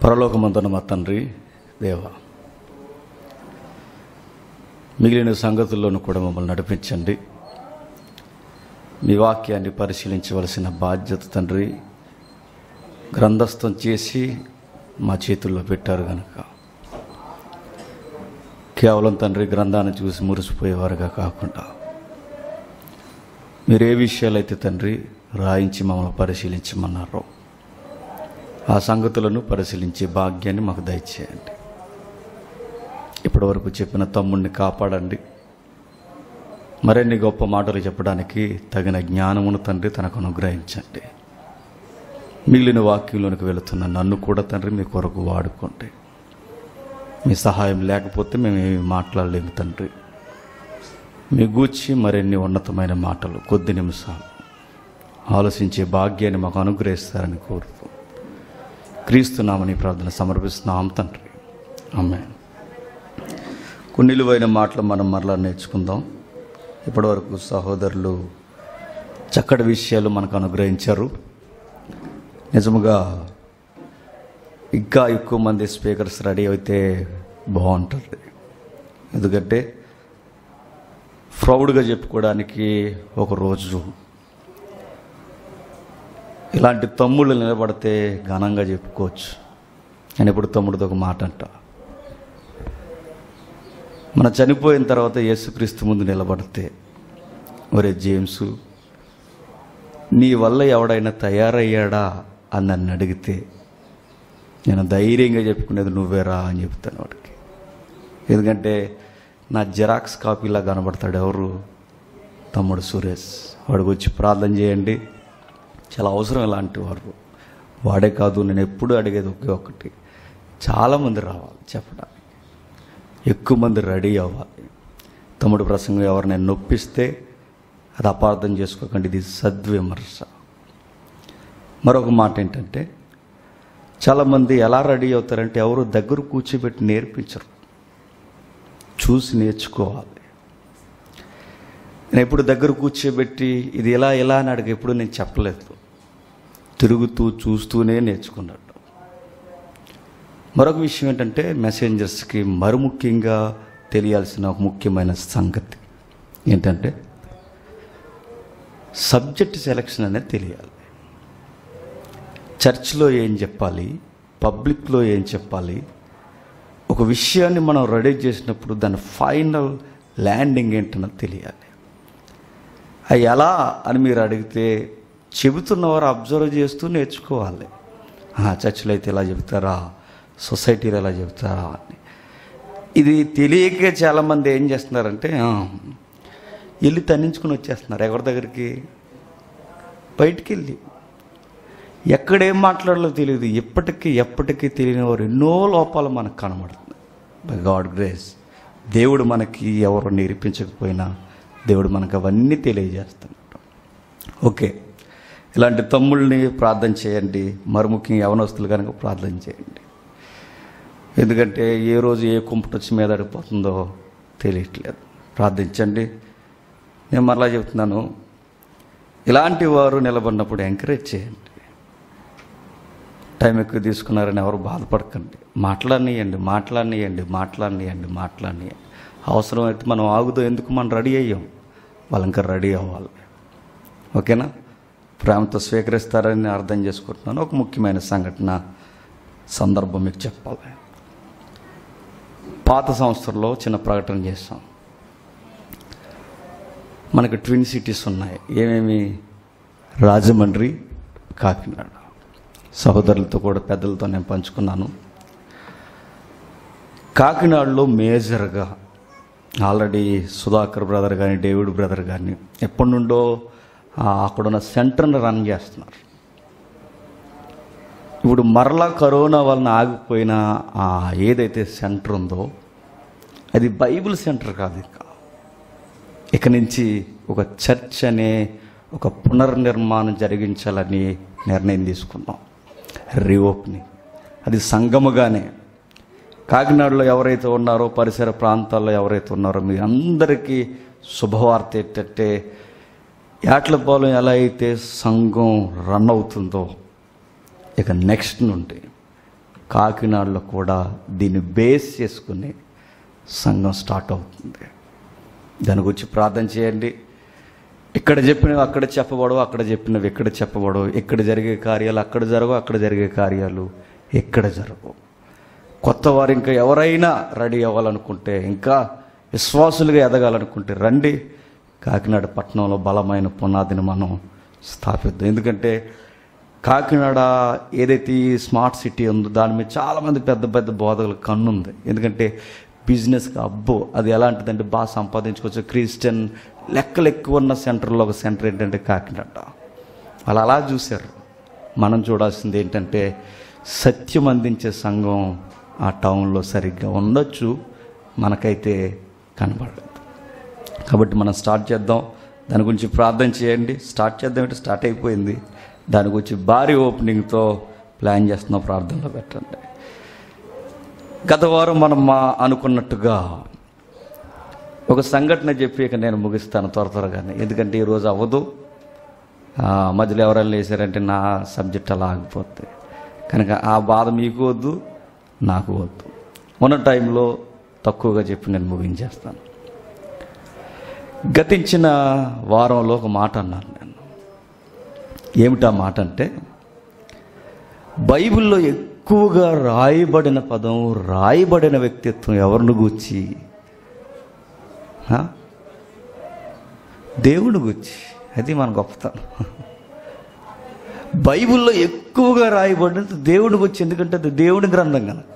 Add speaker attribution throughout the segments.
Speaker 1: పరలోకమంతున్న మా తండ్రి దేవ మిగిలిన సంగతుల్లోనూ కూడా మమ్మల్ని నడిపించండి మీ వాక్యాన్ని పరిశీలించవలసిన బాధ్యత తండ్రి గ్రంథస్థం చేసి మా చేతుల్లో పెట్టారు కనుక కేవలం తండ్రి గ్రంథాన్ని చూసి మురిసిపోయేవారుగా కాకుండా మీరు ఏ విషయాలైతే తండ్రి రాయించి మమ్మల్ని పరిశీలించమన్నారో ఆ సంగతులను పరిశీలించే భాగ్యాన్ని మాకు దయచేయండి ఇప్పటివరకు చెప్పిన తమ్ముడిని కాపాడండి మరిన్ని గొప్ప మాటలు చెప్పడానికి తగిన జ్ఞానమును తండ్రి తనకు అనుగ్రహించండి మిగిలిన వాక్యంలోనికి వెళుతున్న నన్ను కూడా తండ్రి మీ కొరకు వాడుకోండి మీ సహాయం లేకపోతే మేము ఏమి మాట్లాడలేము తండ్రి మీ గూర్చి మరిన్ని ఉన్నతమైన మాటలు కొద్ది నిమిషాలు ఆలోచించే భాగ్యాన్ని మాకు అనుగ్రహిస్తారని కోరుతూ క్రీస్తునామని ప్రార్థన సమర్పిస్తున్నాం తండ్రి అమ్మే కొన్ని విలువైన మాటలు మనం మరలా నేర్చుకుందాం ఇప్పటివరకు సహోదరులు చక్కటి విషయాలు మనకు అనుగ్రహించారు నిజముగా ఇంకా ఎక్కువ మంది స్పీకర్స్ రెడీ అయితే బాగుంటుంది ఎందుకంటే ప్రౌడ్గా చెప్పుకోవడానికి ఒక రోజు ఇలాంటి తమ్ముళ్ళు నిలబడితే ఘనంగా చెప్పుకోవచ్చు నేను ఇప్పుడు తమ్ముడితో ఒక మాట అంట మన చనిపోయిన తర్వాత యేసుక్రీస్తు ముందు నిలబడితే ఒరే జేమ్సు నీ వల్ల ఎవడైనా తయారయ్యాడా అని నన్ను అడిగితే నేను ధైర్యంగా చెప్పుకునేది నువ్వేరా అని చెప్తాను వాడికి ఎందుకంటే నా జెరాక్స్ కాపీలా కనబడతాడు ఎవరు తమ్ముడు సురేష్ వాడికి వచ్చి ప్రార్థన చేయండి చాలా అవసరం ఇలాంటి వారు వాడే కాదు నేను ఎప్పుడు అడిగేది ఒకే ఒకటి చాలామంది రావాలి చెప్పడానికి ఎక్కువ మంది రెడీ అవ్వాలి తమ్ముడు ప్రసంగం ఎవరినైనా నొప్పిస్తే అది అపార్థం చేసుకోకండి ఇది సద్విమర్శ మరొక మాట ఏంటంటే చాలామంది ఎలా రెడీ అవుతారంటే ఎవరు దగ్గర కూర్చోబెట్టి నేర్పించరు చూసి నేర్చుకోవాలి నేను ఎప్పుడు దగ్గర కూర్చోబెట్టి ఇది ఎలా ఎలా అని అడిగి ఎప్పుడు నేను చెప్పలేదు తిరుగుతూ చూస్తూనే నేర్చుకున్నాడు మరొక విషయం ఏంటంటే మెసెంజర్స్కి మరి ముఖ్యంగా తెలియాల్సిన ఒక ముఖ్యమైన సంగతి ఏంటంటే సబ్జెక్ట్ సెలక్షన్ అనేది తెలియాలి చర్చ్లో ఏం చెప్పాలి పబ్లిక్లో ఏం చెప్పాలి ఒక విషయాన్ని మనం రెడీ చేసినప్పుడు దాని ఫైనల్ ల్యాండింగ్ ఏంటన్నది తెలియాలి అది ఎలా అని మీరు అడిగితే చెబుతున్నవారు అబ్జర్వ్ చేస్తూ నేర్చుకోవాలి "ఆ, చర్చిలో అయితే ఇలా చెబుతారా సొసైటీలో ఎలా చెబుతారా అని ఇది తెలియక చాలామంది ఏం చేస్తున్నారంటే "ఆ, వెళ్ళి తన్నించుకుని వచ్చేస్తున్నారు ఎవరి దగ్గరికి బయటికి వెళ్ళి ఎక్కడేం మాట్లాడాలో తెలియదు ఎప్పటికీ ఎప్పటికీ తెలియని వారు ఎన్నో లోపాలు మనకు కనబడుతుంది బై గాడ్ గ్రేస్ దేవుడు మనకి ఎవరు నేర్పించకపోయినా దేవుడు మనకు అవన్నీ తెలియజేస్తున్నాడు ఓకే ఇలాంటి తమ్ముళ్ళని ప్రార్థన చేయండి మరి ముఖ్యంగా యవనస్తులు కనుక ప్రార్థన చేయండి ఎందుకంటే ఏ రోజు ఏ కుంపట వచ్చి మీద పడిపోతుందో తెలియట్లేదు ప్రార్థించండి నేను మరలా చెప్తున్నాను ఇలాంటి వారు నిలబడినప్పుడు ఎంకరేజ్ చేయండి టైం ఎక్కువ తీసుకున్నారని ఎవరు బాధపడకండి మాట్లాడనియండి మాట్లాడనియండి మాట్లాడనియండి మాట్లాడనియండి అవసరమైతే మనం ఆగుదో ఎందుకు మనం రెడీ అయ్యాం వాళ్ళు ఇంకా రెడీ అవ్వాలి ఓకేనా ప్రేమతో స్వీకరిస్తారని నేను అర్థం చేసుకుంటున్నాను ఒక ముఖ్యమైన సంఘటన సందర్భం మీకు చెప్పాలి పాత సంవత్సరంలో చిన్న ప్రకటన చేస్తాం మనకు ట్విన్ సిటీస్ ఉన్నాయి ఏమేమి రాజమండ్రి కాకినాడ సహోదరులతో కూడా పెద్దలతో నేను పంచుకున్నాను కాకినాడలో మేజర్గా ఆల్రెడీ సుధాకర్ బ్రదర్ కానీ డేవిడ్ బ్రదర్ కానీ ఎప్పటి నుండో ఆ, అక్కడున్న సెంటర్ని రన్ చేస్తున్నారు ఇప్పుడు మరలా కరోనా వలన ఆగిపోయిన ఆ ఏదైతే సెంటర్ ఉందో అది బైబిల్ సెంటర్ కాదు ఇక ఇక నుంచి ఒక చర్చ్ అనే ఒక పునర్నిర్మాణం జరిగించాలని నిర్ణయం తీసుకున్నాం రీఓపెనింగ్ అది సంగముగానే కాకినాడలో ఎవరైతే ఉన్నారో పరిసర ప్రాంతాల్లో ఎవరైతే ఉన్నారో మీ అందరికీ శుభవార్త ఏంటంటే యాట్లపాలెం ఎలా అయితే సంఘం రన్ అవుతుందో ఇక నెక్స్ట్ నుండి కాకినాడలో కూడా దీన్ని బేస్ చేసుకుని సంఘం స్టార్ట్ అవుతుంది దాని గురించి ప్రార్థన చేయండి ఇక్కడ చెప్పినవి అక్కడ చెప్పబడవు అక్కడ చెప్పినవి ఇక్కడ చెప్పబడవు ఇక్కడ జరిగే కార్యాలు అక్కడ జరగవు అక్కడ జరిగే కార్యాలు ఎక్కడ జరగవు కొత్త వారు ఇంకా ఎవరైనా రెడీ అవ్వాలనుకుంటే ఇంకా విశ్వాసులుగా ఎదగాలనుకుంటే రండి కాకినాడ పట్టణంలో బలమైన పునాదిని మనం స్థాపిద్దాం ఎందుకంటే కాకినాడ ఏదైతే ఈ స్మార్ట్ సిటీ ఉందో దాని మీద చాలామంది పెద్ద పెద్ద బోధకుల కన్నుంది ఎందుకంటే బిజినెస్కి అబ్బో అది ఎలాంటిదంటే బాగా సంపాదించుకోవచ్చు క్రిస్టియన్ లెక్కలు ఎక్కువ ఉన్న సెంటర్లో ఒక సెంటర్ ఏంటంటే కాకినాడ వాళ్ళు అలా చూశారు మనం చూడాల్సింది ఏంటంటే సత్యం అందించే సంఘం ఆ టౌన్లో సరిగ్గా ఉండొచ్చు మనకైతే కనబడదు కాబట్టి మనం స్టార్ట్ చేద్దాం దాని గురించి ప్రార్థన చేయండి స్టార్ట్ చేద్దాం అంటే స్టార్ట్ అయిపోయింది దాని గురించి భారీ ఓపెనింగ్తో ప్లాన్ చేస్తున్న ప్రార్థనలో పెట్టండి గత వారం మనం మా అనుకున్నట్టుగా ఒక సంఘటన చెప్పి ఇక నేను ముగిస్తాను త్వర త్వరగానే ఎందుకంటే ఈరోజు అవ్వదు ఆ, మధ్యలో ఎవరైనా లేసారంటే నా సబ్జెక్ట్ అలా ఆగిపోద్ది కనుక ఆ బాధ మీకు వద్దు నాకు వద్దు ఉన్న టైంలో తక్కువగా చెప్పి నేను ముగించేస్తాను గతించిన వారంలో ఒక మాట అన్నాను నేను ఏమిటా మాట అంటే బైబిల్లో ఎక్కువగా రాయబడిన పదం రాయబడిన వ్యక్తిత్వం ఎవరిని గూర్చి ఆ? దేవుని గురించి అది మన గొప్పతనం బైబిల్లో ఎక్కువగా రాయబడినది దేవుని గురించి ఎందుకంటే అది దేవుని గ్రంథం కనుక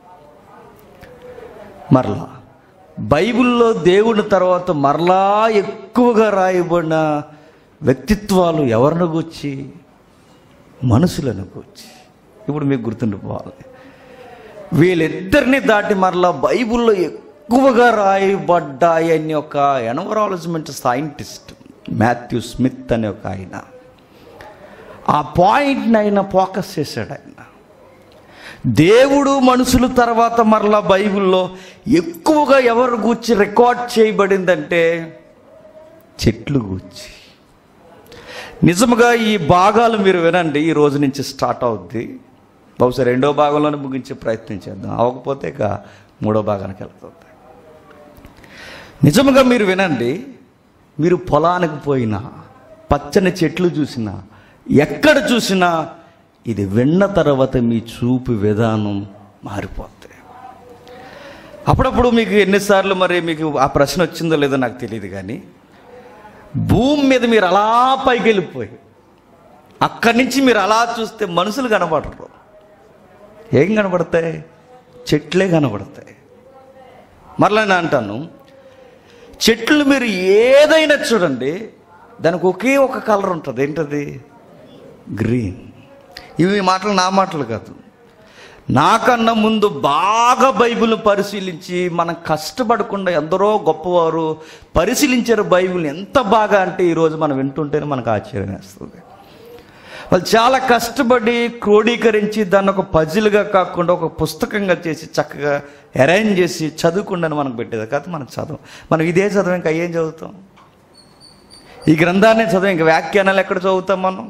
Speaker 1: మరలా బైబిల్లో దేవుని తర్వాత మరలా ఎక్కువగా రాయబడిన వ్యక్తిత్వాలు ఎవరిని గూర్చి మనుషులను గూర్చి ఇప్పుడు మీకు గుర్తుండిపోవాలి వీళ్ళిద్దరిని దాటి మరలా బైబిల్లో ఎక్కువగా రాయబడ్డాయని ఒక ఎన్వరాలజ్మెంట్ సైంటిస్ట్ మాథ్యూ స్మిత్ అనే ఒక ఆయన ఆ పాయింట్ని ఆయన ఫోకస్ చేశాడు ఆయన దేవుడు మనుషుల తర్వాత మరలా బైబిల్లో ఎక్కువగా ఎవరు గూర్చి రికార్డ్ చేయబడిందంటే చెట్లు గూర్చి నిజముగా ఈ భాగాలు మీరు వినండి ఈ రోజు నుంచి స్టార్ట్ అవుద్ది బహుశా రెండో భాగంలోనే ముగించే ప్రయత్నం చేద్దాం అవ్వకపోతే ఇక మూడో భాగానికి వెళ్తుంది నిజముగా మీరు వినండి మీరు పొలానికి పోయినా పచ్చని చెట్లు చూసినా ఎక్కడ చూసినా ఇది విన్న తర్వాత మీ చూపు విధానం మారిపోతుంది అప్పుడప్పుడు మీకు ఎన్నిసార్లు మరి మీకు ఆ ప్రశ్న వచ్చిందో లేదో నాకు తెలియదు కానీ భూమి మీద మీరు అలా పైకి వెళ్ళిపోయి అక్కడి నుంచి మీరు అలా చూస్తే మనుషులు కనబడరు ఏం కనబడతాయి చెట్లే కనబడతాయి మరలా నేను అంటాను చెట్లు మీరు ఏదైనా చూడండి దానికి ఒకే ఒక కలర్ ఉంటుంది ఏంటది గ్రీన్ ఇవి మాటలు నా మాటలు కాదు నాకన్నా ముందు బాగా బైబిల్ పరిశీలించి మనం కష్టపడకుండా ఎందరో గొప్పవారు పరిశీలించారు బైబిల్ ఎంత బాగా అంటే ఈరోజు మనం వింటుంటేనే మనకు ఆశ్చర్యం వేస్తుంది వాళ్ళు చాలా కష్టపడి క్రోడీకరించి దాన్ని ఒక పజిల్గా కాకుండా ఒక పుస్తకంగా చేసి చక్కగా అరేంజ్ చేసి చదువుకుండా మనకు పెట్టేది కాదు మనం చదవం మనం ఇదే చదవం ఇంకా ఏం చదువుతాం ఈ గ్రంథాన్ని చదవం ఇంకా వ్యాఖ్యానాలు ఎక్కడ చదువుతాం మనం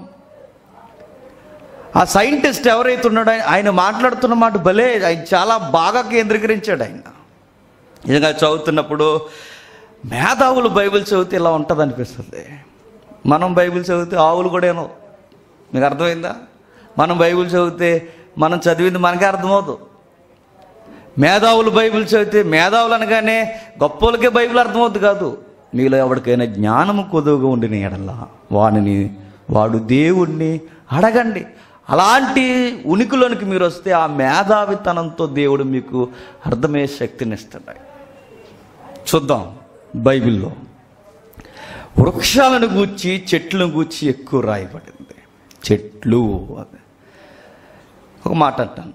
Speaker 1: ఆ సైంటిస్ట్ ఎవరైతే ఉన్నాడో ఆయన- ఆయన మాట్లాడుతున్న మాట భలే ఆయన చాలా బాగా కేంద్రీకరించాడు ఆయన నిజంగా చదువుతున్నప్పుడు మేధావులు బైబిల్ చదివితే ఇలా ఉంటుంది అనిపిస్తుంది మనం బైబిల్ చదివితే ఆవులు కూడా ఏనో మీకు అర్థమైందా మనం బైబిల్ చదివితే మనం చదివింది మనకే అర్థమవుతుంది మేధావులు బైబిల్ చదివితే మేధావులు అనగానే గొప్పోళ్ళకే బైబిల్ అర్థమవుద్ది కాదు మీలో ఎవరికైనా జ్ఞానము కొదువుగా ఉండిన ఎడల్లా వాడిని వాడు దేవుణ్ణి అడగండి అలాంటి ఉనికిలోనికి మీరు వస్తే ఆ మేధావితనంతో దేవుడు మీకు అర్థమయ్యే శక్తిని ఇస్తాడు చూద్దాం బైబిల్లో వృక్షాలను గూర్చి చెట్లను గూర్చి ఎక్కువ రాయబడింది చెట్లు అది ఒక మాట అంటాను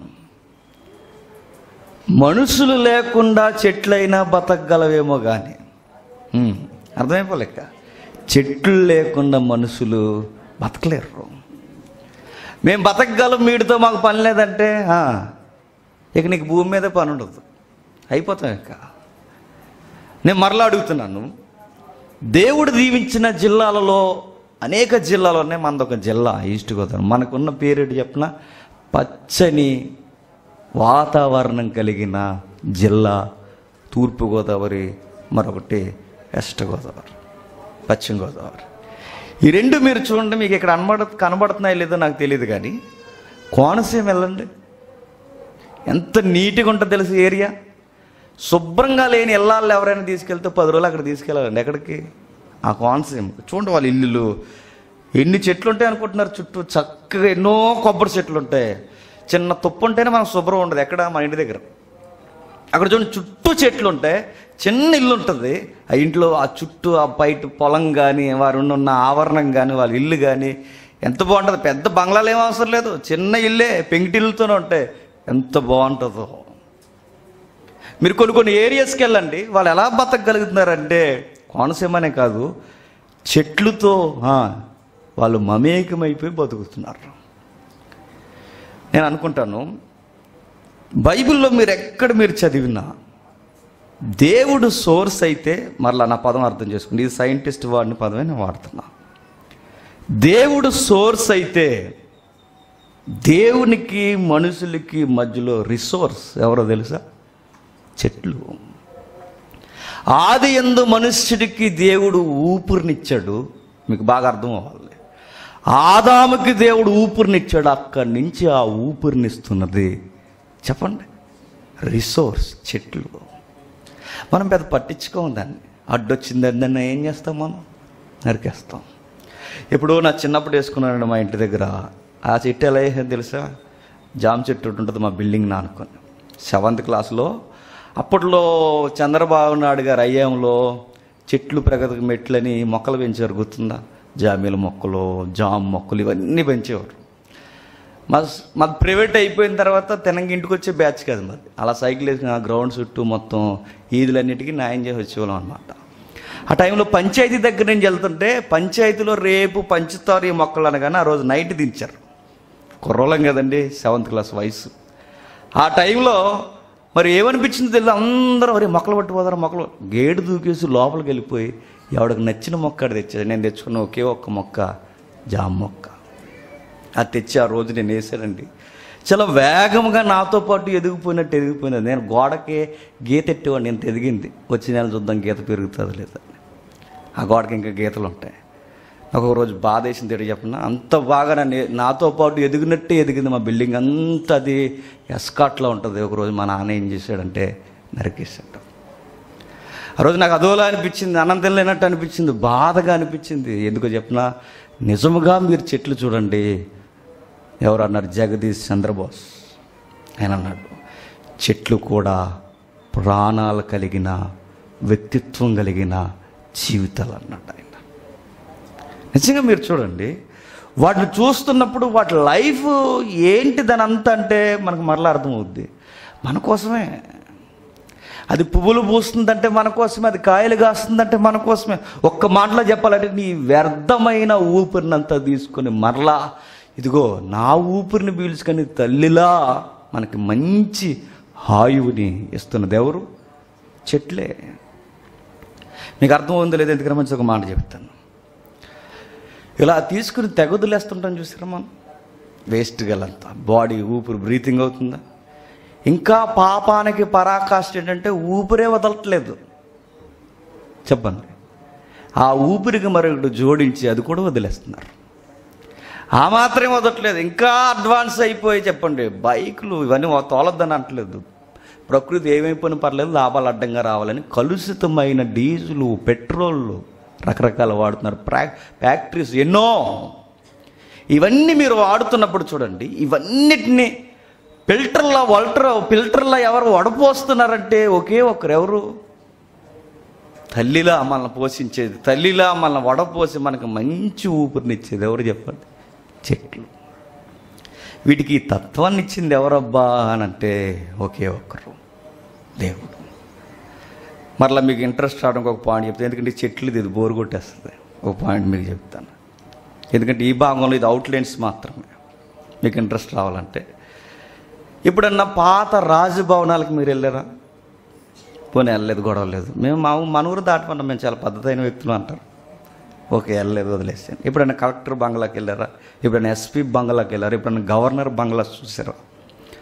Speaker 1: మనుషులు లేకుండా చెట్లైనా బతకగలవేమో కానీ ఉమ్, అర్థమైపోలేక చెట్లు లేకుండా మనుషులు బతకలేరు మేము బతకగలం వీడితో మాకు పని లేదంటే ఆ, ఇక నీకు భూమి మీద పని ఉండదు అయిపోతాం ఇక నేను మరలా అడుగుతున్నాను దేవుడు దీవించిన జిల్లాలలో అనేక జిల్లాలోనే మనదొక జిల్లా ఈస్ట్ గోదావరి మనకున్న పేరేడు చెప్పిన పచ్చని వాతావరణం కలిగిన జిల్లా తూర్పుగోదావరి మరొకటి వెస్ట్ గోదావరి పశ్చిమ గోదావరి ఈ రెండు మీరు చూడండి మీకు ఇక్కడ అనబడ కనబడుతున్నాయో లేదో నాకు తెలియదు కానీ కోనసీమ వెళ్ళండి ఎంత నీట్గా ఉంటుందో తెలుసు ఏరియా శుభ్రంగా లేని ఇళ్ళాళ్ళు ఎవరైనా తీసుకెళ్తే పది రోజులు అక్కడ తీసుకెళ్ళాలండి ఎక్కడికి ఆ కోనసీమ చూడండి వాళ్ళ ఇల్లులు ఎన్ని చెట్లు ఉంటాయి అనుకుంటున్నారు చుట్టూ చక్కగా ఎన్నో కొబ్బరి చెట్లు ఉంటాయి చిన్న తుప్పు ఉంటేనే మనకు శుభ్రం ఉండదు ఎక్కడ మన ఇంటి దగ్గర అక్కడ చూడండి చుట్టూ చెట్లు ఉంటాయి చిన్న ఇల్లు ఉంటుంది ఆ ఇంట్లో ఆ చుట్టూ ఆ బయట పొలం కానీ వారు ఉన్న ఆవరణం కానీ వాళ్ళ ఇల్లు కానీ ఎంత బాగుంటుంది పెద్ద బంగ్లాలు ఏం అవసరం లేదు చిన్న ఇల్లే పెంకిటిల్లుతోనే ఉంటాయి ఎంత బాగుంటుందో మీరు కొన్ని కొన్ని ఏరియాస్కి వెళ్ళండి వాళ్ళు ఎలా బతకగలుగుతున్నారంటే కోనసీమనే కాదు చెట్లుతో ఆ, వాళ్ళు మమేకమైపోయి బతుకుతున్నారు నేను అనుకుంటాను బైబిల్లో మీరు ఎక్కడ మీరు చదివినా దేవుడు సోర్స్ అయితే మరలా నా పదం అర్థం చేసుకోండి ఇది సైంటిస్ట్ వాడిని పదమే నేను వాడుతున్నా దేవుడు సోర్స్ అయితే దేవునికి మనుషులకి మధ్యలో రిసోర్స్ ఎవరో తెలుసా చెట్లు ఆది ఎందు మనుష్యుడికి దేవుడు ఊపిరినిచ్చాడు మీకు బాగా అర్థం అవ్వాలి ఆదాముకి దేవుడు ఊపిరినిచ్చాడు అక్కడి నుంచి ఆ ఊపిరినిస్తున్నది చెప్పండి రిసోర్స్ చెట్లు మనం పెద్ద పట్టించుకోం దాన్ని అడ్డొచ్చిందని దాన్ని ఏం చేస్తాం మనం నరికేస్తాం ఇప్పుడు నా చిన్నప్పుడు వేసుకున్నానండి మా ఇంటి దగ్గర ఆ చెట్టు ఎలా వేసేది తెలుసా జామ చెట్టు ఒకటి ఉంటుంది మా బిల్డింగ్ నానుకొని సెవెంత్ క్లాస్లో అప్పట్లో చంద్రబాబు నాయుడు గారు అయ్యాంలో చెట్లు ప్రగతికి మెట్లని మొక్కలు పెంచారు గుర్తుందా జామీల మొక్కలు జామ మొక్కలు ఇవన్నీ పెంచేవారు మా మా ప్రైవేట్ అయిపోయిన తర్వాత తెలంగాణ ఇంటికి వచ్చే బ్యాచ్ కాదు మాది అలా సైకిల్ వేసుకుని ఆ గ్రౌండ్ చుట్టూ మొత్తం ఈదులన్నిటికీ న్యాయం చేసి వచ్చేవాళ్ళం అనమాట ఆ టైంలో పంచాయతీ దగ్గర నుంచి వెళ్తుంటే పంచాయతీలో రేపు పంచుతారు ఈ మొక్కలు అనగానే ఆ రోజు నైట్ దించారు కుర్రోళం కదండి సెవెంత్ క్లాస్ వయసు ఆ టైంలో మరి ఏమనిపించింది తెలియదు అందరూ మరి మొక్కలు పట్టుకుపోతారు మొక్కలు గేటు దూకేసి లోపలికి వెళ్ళిపోయి ఎవడికి నచ్చిన మొక్క అది తెచ్చాడు నేను తెచ్చుకున్న ఒకే ఒక్క మొక్క జామ మొక్క అది తెచ్చి ఆ రోజు నేను వేసానండి చాలా వేగంగా నాతో పాటు ఎదిగిపోయినట్టు ఎదిగిపోయినది నేను గోడకి గీత ఎట్టేవాడిని ఎంత ఎదిగింది వచ్చే నెల చూద్దాం గీత పెరుగుతుంది లేదా ఆ గోడకి ఇంకా గీతలు ఉంటాయి నాకు ఒక రోజు బాధ వేసింది ఏంటో చెప్పిన అంత బాగా నన్ను నాతో పాటు ఎదిగినట్టే ఎదిగింది మా బిల్డింగ్ అంతా అది ఎస్కాట్లో ఉంటుంది ఒకరోజు మా నాన్న ఏం చేశాడంటే నరికేసాడు ఆ రోజు నాకు అదోలా అనిపించింది అనంతం లేనట్టు అనిపించింది బాధగా అనిపించింది ఎందుకో చెప్పిన నిజముగా మీరు చెట్లు చూడండి ఎవరు అన్నారు జగదీష్ చంద్రబోస్ ఆయన అన్నాడు చెట్లు కూడా ప్రాణాలు కలిగిన వ్యక్తిత్వం కలిగిన జీవితాలు అన్నాడు ఆయన నిజంగా మీరు చూడండి వాటిని చూస్తున్నప్పుడు వాటి లైఫ్ ఏంటి దాని అంత అంటే మనకు మరలా అర్థమవుద్ది మన కోసమే అది పువ్వులు పూస్తుందంటే మన కోసమే అది కాయలు కాస్తుందంటే మన కోసమే ఒక్క మాటలో చెప్పాలంటే నీ వ్యర్థమైన ఊపిరినంతా తీసుకొని మరలా ఇదిగో నా ఊపిరిని పీల్చుకొని తల్లిలా మనకి మంచి హాయువుని ఇస్తున్నది ఎవరు చెట్లే మీకు అర్థం ఉందో లేదో ఎందుకంటే మంచి ఒక మాట చెప్తాను ఇలా తీసుకుని తెగదులేస్తుంటాం చూసారా మనం వేస్ట్ గలంతా బాడీ ఊపిరి బ్రీతింగ్ అవుతుందా ఇంకా పాపానికి పరాకాష్ట ఏంటంటే ఊపిరే వదలట్లేదు చెప్పండి ఆ ఊపిరికి మరొకటి జోడించి అది కూడా వదిలేస్తున్నారు ఆ మాత్రమే వదలట్లేదు ఇంకా అడ్వాన్స్ అయిపోయి చెప్పండి బైకులు ఇవన్నీ తోలొద్దని అంటలేదు ప్రకృతి ఏమైపోయినా పర్లేదు లాభాలు అడ్డంగా రావాలని కలుషితమైన డీజిలు పెట్రోళ్ళు రకరకాల వాడుతున్నారు ప్రా ఫ్యాక్టరీస్ ఎన్నో ఇవన్నీ మీరు వాడుతున్నప్పుడు చూడండి ఇవన్నిటిని ఫిల్టర్లా వల్టర్ ఫిల్టర్లా ఎవరు వడపోస్తున్నారంటే ఒకే ఒకరు ఎవరు తల్లిలా మనల్ని పోషించేది తల్లిలా మనల్ని వడపోసి మనకు మంచి ఊపిరినిచ్చేది ఎవరు చెప్పండి చెట్లు వీటికి ఈ తత్వాన్ని ఇచ్చింది ఎవరబ్బా అని అంటే ఒకే ఒక్కరు దేవుడు మరలా మీకు ఇంట్రెస్ట్ రావడానికి ఒక పాయింట్ చెప్తాను ఎందుకంటే ఈ చెట్లు ఇది బోరు కొట్టేస్తుంది ఒక పాయింట్ మీకు చెప్తాను ఎందుకంటే ఈ భాగంలో ఇది అవుట్లైన్స్ మాత్రమే మీకు ఇంట్రెస్ట్ రావాలంటే ఇప్పుడన్నా పాత రాజభవనాలకు మీరు వెళ్ళారా పోనీ వెళ్ళలేదు గొడవ లేదు మేము మా ఊ- మన ఊరు దాటుకున్నాం మేము చాలా పద్ధతైన వ్యక్తులు అంటారు ఓకే వెళ్ళలేదు వదిలేసాను ఎప్పుడైనా కలెక్టర్ బంగ్లాకి వెళ్ళారా ఎప్పుడైనా ఎస్పీ బంగ్లాకి వెళ్ళారా ఎప్పుడైనా గవర్నర్ బంగ్లా చూసారా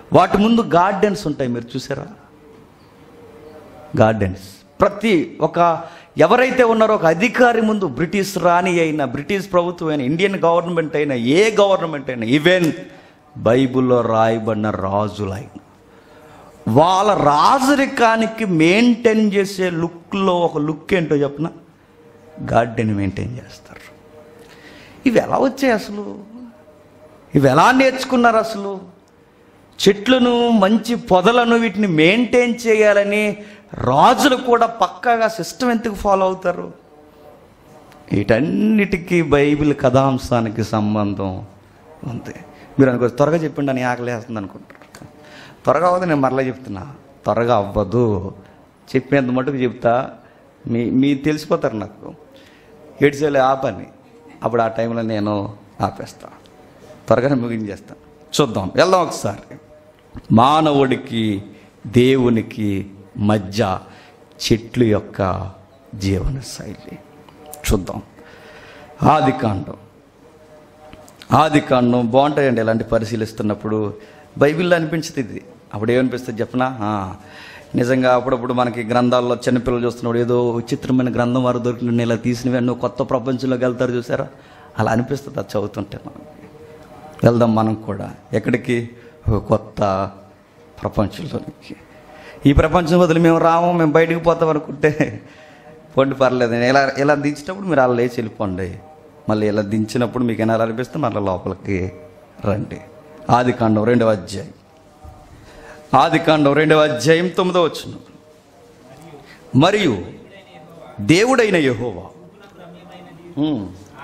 Speaker 1: వాటి ముందు గార్డెన్స్ ఉంటాయి మీరు చూసారా గార్డెన్స్ ప్రతి ఒక ఎవరైతే ఉన్నారో ఒక అధికారి ముందు బ్రిటిష్ రాణి అయినా బ్రిటిష్ ప్రభుత్వం అయినా ఇండియన్ గవర్నమెంట్ అయినా ఏ గవర్నమెంట్ అయినా ఈవెన్ బైబిల్లో రాయబడిన రాజులైన వాళ్ళ రాజరికానికి మెయింటైన్ చేసే లుక్లో ఒక లుక్ ఏంటో చెప్పిన గార్డెన్ మెయింటైన్ చేస్తారు ఇవి ఎలా వచ్చాయి అసలు ఇవి ఎలా నేర్చుకున్నారు అసలు చెట్లను మంచి పొదలను వీటిని మెయింటైన్ చేయాలని రాజులు కూడా పక్కాగా సిస్టమ్ ఎందుకు ఫాలో అవుతారు వీటన్నిటికీ బైబిల్ కథాంశానికి సంబంధం ఉంది మీరు అనుకో త్వరగా చెప్పండి అని ఆకలి వేస్తుంది అనుకుంటారు త్వరగా అవ్వదు నేను మరలా చెప్తున్నా త్వరగా అవ్వదు చెప్పేంత మటుకు చెప్తా మీ మీ తెలిసిపోతారు నాకు ఏడ్చేలే ఆపని అప్పుడు ఆ టైంలో నేను ఆపేస్తా త్వరగానే ముగించేస్తాను చూద్దాం వెళ్దాం ఒకసారి మానవుడికి దేవునికి మధ్య చెట్లు యొక్క జీవన శైలి చూద్దాం ఆది కాండం ఆది కాండం బాగుంటాయండి ఇలాంటి పరిశీలిస్తున్నప్పుడు బైబిల్లో అనిపించింది ఇది అప్పుడు ఏమనిపిస్తుంది చెప్పనా ఆ, నిజంగా అప్పుడప్పుడు మనకి గ్రంథాల్లో చిన్నపిల్లలు చూస్తున్నప్పుడు ఏదో విచిత్రమైన గ్రంథం వారు దొరికిన ఇలా తీసినవి అన్నో కొత్త ప్రపంచంలోకి వెళ్తారు చూసారా అలా అనిపిస్తుంది అది చదువుతుంటే మనకి వెళ్దాం మనం కూడా ఎక్కడికి ఒక కొత్త ప్రపంచంలోనికి ఈ ప్రపంచం వదిలి మేము రాము మేము బయటికి పోతాం అనుకుంటే పొండి పర్లేదు ఇలా ఇలా దించినప్పుడు మీరు అలా లేచి వెళ్ళిపోండి మళ్ళీ ఇలా దించినప్పుడు మీకు ఎలా అనిపిస్తే మళ్ళీ లోపలికి రండి ఆది కాండం రెండవ అధ్యాయం ఆది కాండం రెండవ అధ్యాయం తొమ్మిదవ వచ్చిన మరియు దేవుడైన యెహోవా ఉమ్.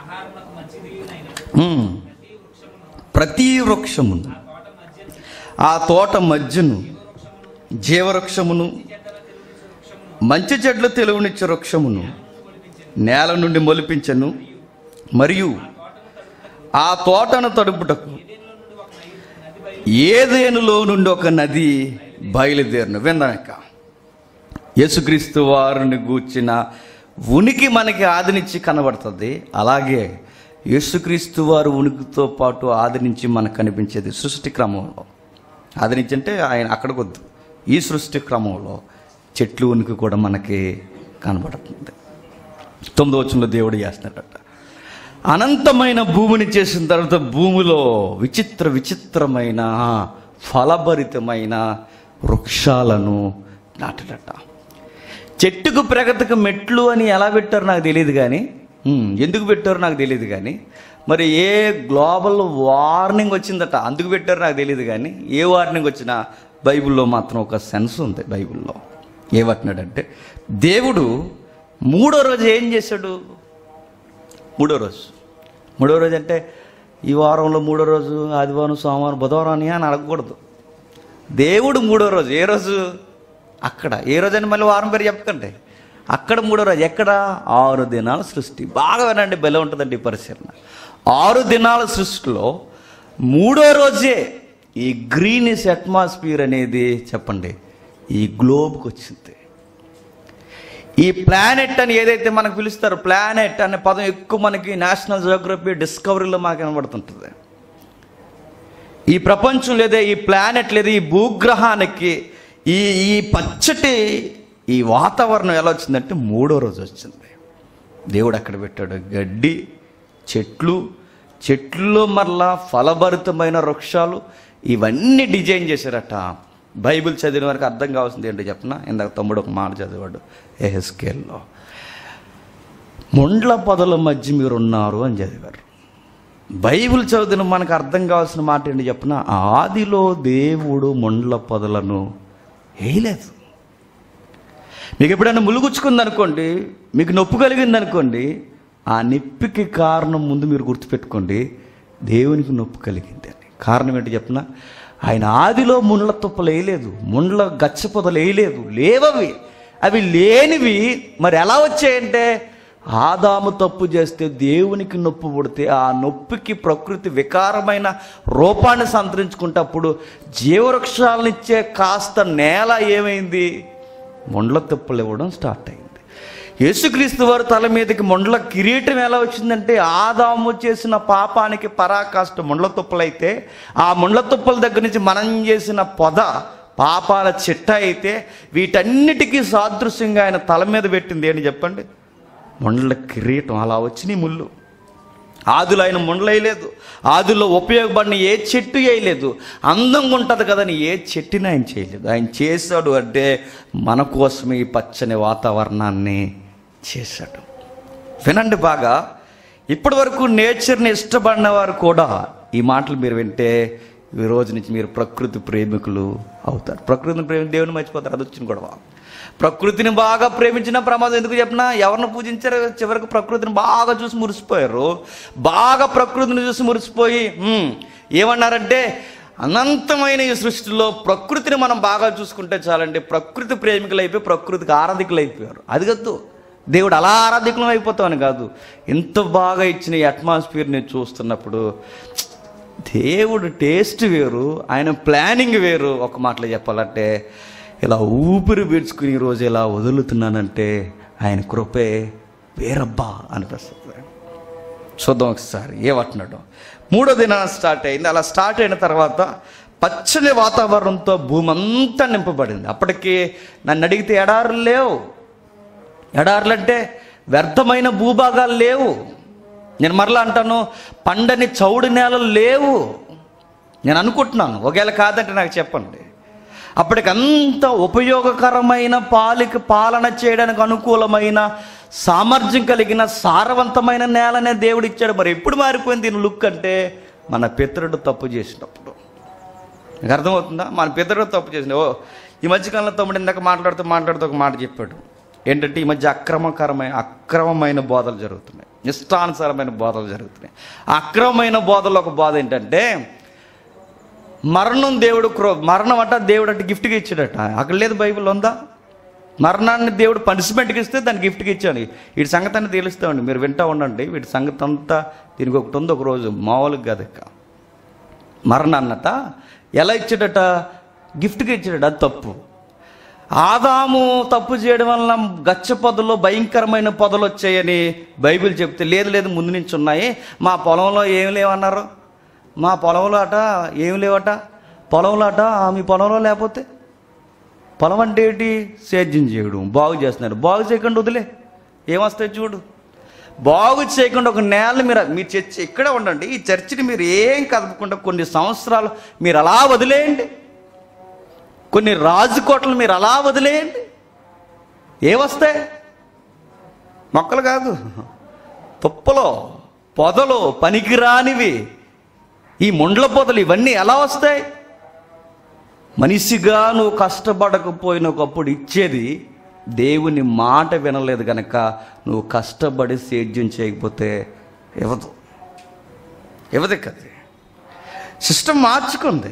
Speaker 1: ఉమ్. ప్రతి వృక్షమును ఆ తోట మధ్యను జీవవృక్షమును మంచి చెట్లు తెలుగునిచ్చే వృక్షమును నేల నుండి మొలిపించను మరియు ఆ తోటను తడుపుటకు ఏదేనులో నుండి ఒక నది బయలుదేరును విందాక యేసుక్రీస్తు వారిని గూర్చిన ఉనికి మనకి ఆదరించి కనబడుతుంది అలాగే యేసుక్రీస్తు వారు ఉనికితో పాటు ఆదరించి మనకు కనిపించేది సృష్టి క్రమంలో ఆదరించి అంటే ఆయన అక్కడికి వద్దు ఈ సృష్టి క్రమంలో చెట్లు ఉనికి కూడా మనకి కనబడుతుంది తొమ్మిదో వచనంలో దేవుడు చేస్తున్నాడట అనంతమైన భూమిని చేసిన తర్వాత భూమిలో విచిత్ర విచిత్రమైన ఫలభరితమైన వృక్షాలను నాటడట చెట్టుకు ప్రగతికి మెట్లు అని ఎలా పెట్టారో నాకు తెలియదు కానీ ఉమ్, ఎందుకు పెట్టారో నాకు తెలియదు కానీ మరి ఏ గ్లోబల్ వార్నింగ్ వచ్చిందట అందుకు పెట్టారో నాకు తెలియదు కానీ ఏ వార్నింగ్ వచ్చినా బైబిల్లో మాత్రం ఒక సెన్స్ ఉంది బైబిల్లో ఏమంటున్నాడంటే దేవుడు మూడో రోజు ఏం చేశాడు మూడో రోజు మూడో రోజు అంటే ఈ వారంలో మూడో రోజు ఆదివారం సోమవారం బుధవారం అని అని అడగకూడదు దేవుడు మూడో రోజు ఏ రోజు అక్కడ ఏ రోజు అని మళ్ళీ వారం పేరు చెప్పకండి అక్కడ మూడో రోజు ఎక్కడ ఆరు దినాల సృష్టి బాగా వినండి బెల ఉంటుందండి ఈ పరిశీలన ఆరు దినాల సృష్టిలో మూడో రోజే ఈ గ్రీనిష్ అట్మాస్ఫియర్ అనేది చెప్పండి ఈ గ్లోబ్కి వచ్చింది ఈ ప్లానెట్ అని ఏదైతే మనకు పిలుస్తారో ప్లానెట్ అనే పదం ఎక్కువ మనకి నేషనల్ జియోగ్రఫీ డిస్కవరీలో మాకు కనబడుతుంటుంది ఈ ప్రపంచం లేదా ఈ ప్లానెట్ లేదా ఈ భూగ్రహానికి ఈ ఈ పచ్చటి ఈ వాతావరణం ఎలా వచ్చిందంటే మూడో రోజు వచ్చింది దేవుడు అక్కడ పెట్టాడు గడ్డి చెట్లు చెట్లలో మరలా ఫలభరితమైన వృక్షాలు ఇవన్నీ డిజైన్ చేశారట బైబిల్ చదివిన వరకు అర్థం కావాల్సింది ఏంటో చెప్పిన ఇందాక తమ్ముడు ఒక మాట చదివాడు ఎహెస్కేల్లో ముండ్ల పొదల మధ్య మీరు ఉన్నారు అని చదివారు బైబిల్ చదివిన మనకు అర్థం కావాల్సిన మాట ఏంటి చెప్పిన ఆదిలో దేవుడు ముండ్ల పొదలను వేయలేదు మీకు ఎప్పుడైనా ములుగుచ్చుకుంది అనుకోండి మీకు నొప్పి కలిగింది అనుకోండి ఆ నొప్పికి కారణం ముందు మీరు గుర్తుపెట్టుకోండి దేవునికి నొప్పి కలిగింది అని కారణం ఏంటి చెప్పిన ఆయన ఆదిలో ముండ్ల తుప్పలు వేయలేదు ముండ్ల గచ్చ పొదలు వేయలేదు లేవవి అవి లేనివి మరి ఎలా వచ్చాయంటే ఆదాము తప్పు చేస్తే దేవునికి నొప్పి పుడితే ఆ నొప్పికి ప్రకృతి వికారమైన రూపాన్ని సంతరించుకుంటే అప్పుడు జీవవృక్షాలనిచ్చే కాస్త నేల ఏమైంది ముండ్ల తుప్పలు ఇవ్వడం స్టార్ట్ అయింది యేసుక్రీస్తు వారి తల మీదకి ముండ్ల కిరీటం ఎలా వచ్చిందంటే ఆదాము చేసిన పాపానికి పరాకాష్ట ముండ్ల తుప్పలైతే ఆ ముండ్ల తుప్పల దగ్గర నుంచి మనం చేసిన పొద పాపాల చిట్ట అయితే వీటన్నిటికీ సాదృశ్యంగా ఆయన తల మీద పెట్టింది ఏంటి చెప్పండి ముండ్ల కిరీటం అలా వచ్చినాయి ముళ్ళు ఆదులో ఆయన ముండలేయలేదు ఆదులో ఉపయోగపడిన ఏ చెట్టు వేయలేదు అందంగా ఉంటుంది కదని ఏ చెట్టుని ఆయన చేయలేదు ఆయన చేశాడు అంటే మన కోసమే ఈ పచ్చని వాతావరణాన్ని చేశాడు వినండి బాగా ఇప్పటి వరకు నేచర్ని ఇష్టపడిన వారు కూడా ఈ మాటలు మీరు వింటే ఈ రోజు నుంచి మీరు ప్రకృతి ప్రేమికులు అవుతారు ప్రకృతిని ప్రేమి దేవుని మర్చిపోతారు అది వచ్చిన గొడవ ప్రకృతిని బాగా ప్రేమించిన ప్రమాదం ఎందుకు చెప్పినా ఎవరిని పూజించారో చివరికి ప్రకృతిని బాగా చూసి మురిసిపోయారు బాగా ప్రకృతిని చూసి మురిసిపోయి "హ్మ్, ఏమన్నారంటే అనంతమైన ఈ సృష్టిలో ప్రకృతిని మనం బాగా చూసుకుంటే చాలండి ప్రకృతి ప్రేమికులు అయిపోయి ప్రకృతికి ఆరాధికులు అయిపోయారు అది కద్దు దేవుడు అలా ఆరాధికులం అయిపోతామని కాదు ఎంత బాగా ఇచ్చిన ఈ అట్మాస్ఫియర్ని చూస్తున్నప్పుడు దేవుడు టేస్ట్ వేరు ఆయన ప్లానింగ్ వేరు ఒక మాటలో చెప్పాలంటే ఇలా ఊపిరి పీల్చుకుని ఈ రోజు ఇలా వదులుతున్నానంటే ఆయన కృపే వేరబ్బా అనిపిస్తుంది చూద్దాం ఒకసారి ఏమంటున్నాడు మూడో దిన స్టార్ట్ అయింది అలా స్టార్ట్ అయిన తర్వాత పచ్చని వాతావరణంతో భూమి అంతా నింపబడింది అప్పటికి నన్ను అడిగితే ఎడారులు లేవు ఎడారులు అంటే వ్యర్థమైన భూభాగాలు లేవు నేను మరలా అంటాను పండని చౌడు నేలలు లేవు నేను అనుకుంటున్నాను ఒకవేళ కాదంటే నాకు చెప్పండి అప్పటికి అంత ఉపయోగకరమైన పాలికి పాలన చేయడానికి అనుకూలమైన సామర్థ్యం కలిగిన సారవంతమైన నేలనే దేవుడు ఇచ్చాడు మరి ఎప్పుడు మారిపోయింది దీని లుక్ అంటే మన పితరుడు తప్పు చేసినప్పుడు మీకు అర్థమవుతుందా మన పితరుడు తప్పు చేసింది ఓ ఈ మధ్యకాలంలో తమ్ముడు ఇందాక మాట్లాడుతూ మాట్లాడుతూ ఒక మాట చెప్పాడు ఏంటంటే ఈ మధ్య అక్రమకరమైన అక్రమమైన బోధలు జరుగుతున్నాయి ఇష్టానుసారమైన బోధలు జరుగుతున్నాయి ఆ అక్రమమైన బోధలో ఒక బోధ ఏంటంటే మరణం దేవుడు క్రో మరణం అంట దేవుడు అంటే గిఫ్ట్గా ఇచ్చాడట అక్కడ లేదు బైబిల్ ఉందా మరణాన్ని దేవుడు పనిష్మెంట్కి ఇస్తే దాన్ని గిఫ్ట్కి ఇచ్చాను వీటి సంగతి అని తెలుస్తామండి మీరు వింటా ఉండండి వీటి సంగతి అంతా దీనికి ఒకటి ఉంది ఒక రోజు మామూలుగా కాదు ఇక మరణాన్నట ఎలా ఇచ్చాడట గిఫ్ట్గా ఇచ్చాడట అది తప్పు ఆదాము తప్పు చేయడం వలన గచ్చ పొదలో భయంకరమైన పొదలు వచ్చాయని బైబిల్ చెప్తే లేదు లేదు ముందు నుంచి ఉన్నాయి మా పొలంలో ఏం లేవన్నారు మా పొలంలో అట ఏం లేవట పొలంలో అట "ఆ, మీ పొలంలో లేకపోతే పొలం అంటే ఏంటి సేద్యం చేయడం బాగు చేస్తున్నారు బాగు చేయకుండా వదిలే ఏమొస్తాయి చూడు బాగు చేయకుండా ఒక నేల మీరు మీ చర్చి ఇక్కడే ఉండండి ఈ చర్చిని మీరు ఏం కదపకుండా కొన్ని సంవత్సరాలు మీరు అలా వదిలేయండి కొన్ని రాజుకోటలు మీరు అలా వదిలేయండి ఏవస్తాయి మొక్కలు కాదు తుప్పలో పొదలు పనికిరానివి ఈ ముండ్ల పొదలు ఇవన్నీ ఎలా వస్తాయి మనిషిగా నువ్వు కష్టపడకపోయిన ఒకప్పుడు ఇచ్చేది దేవుని మాట వినలేదు గనక నువ్వు కష్టపడి సేద్యం చేయకపోతే ఇవ్వదు ఇవ్వదు కది సిస్టమ్ మార్చుకుంది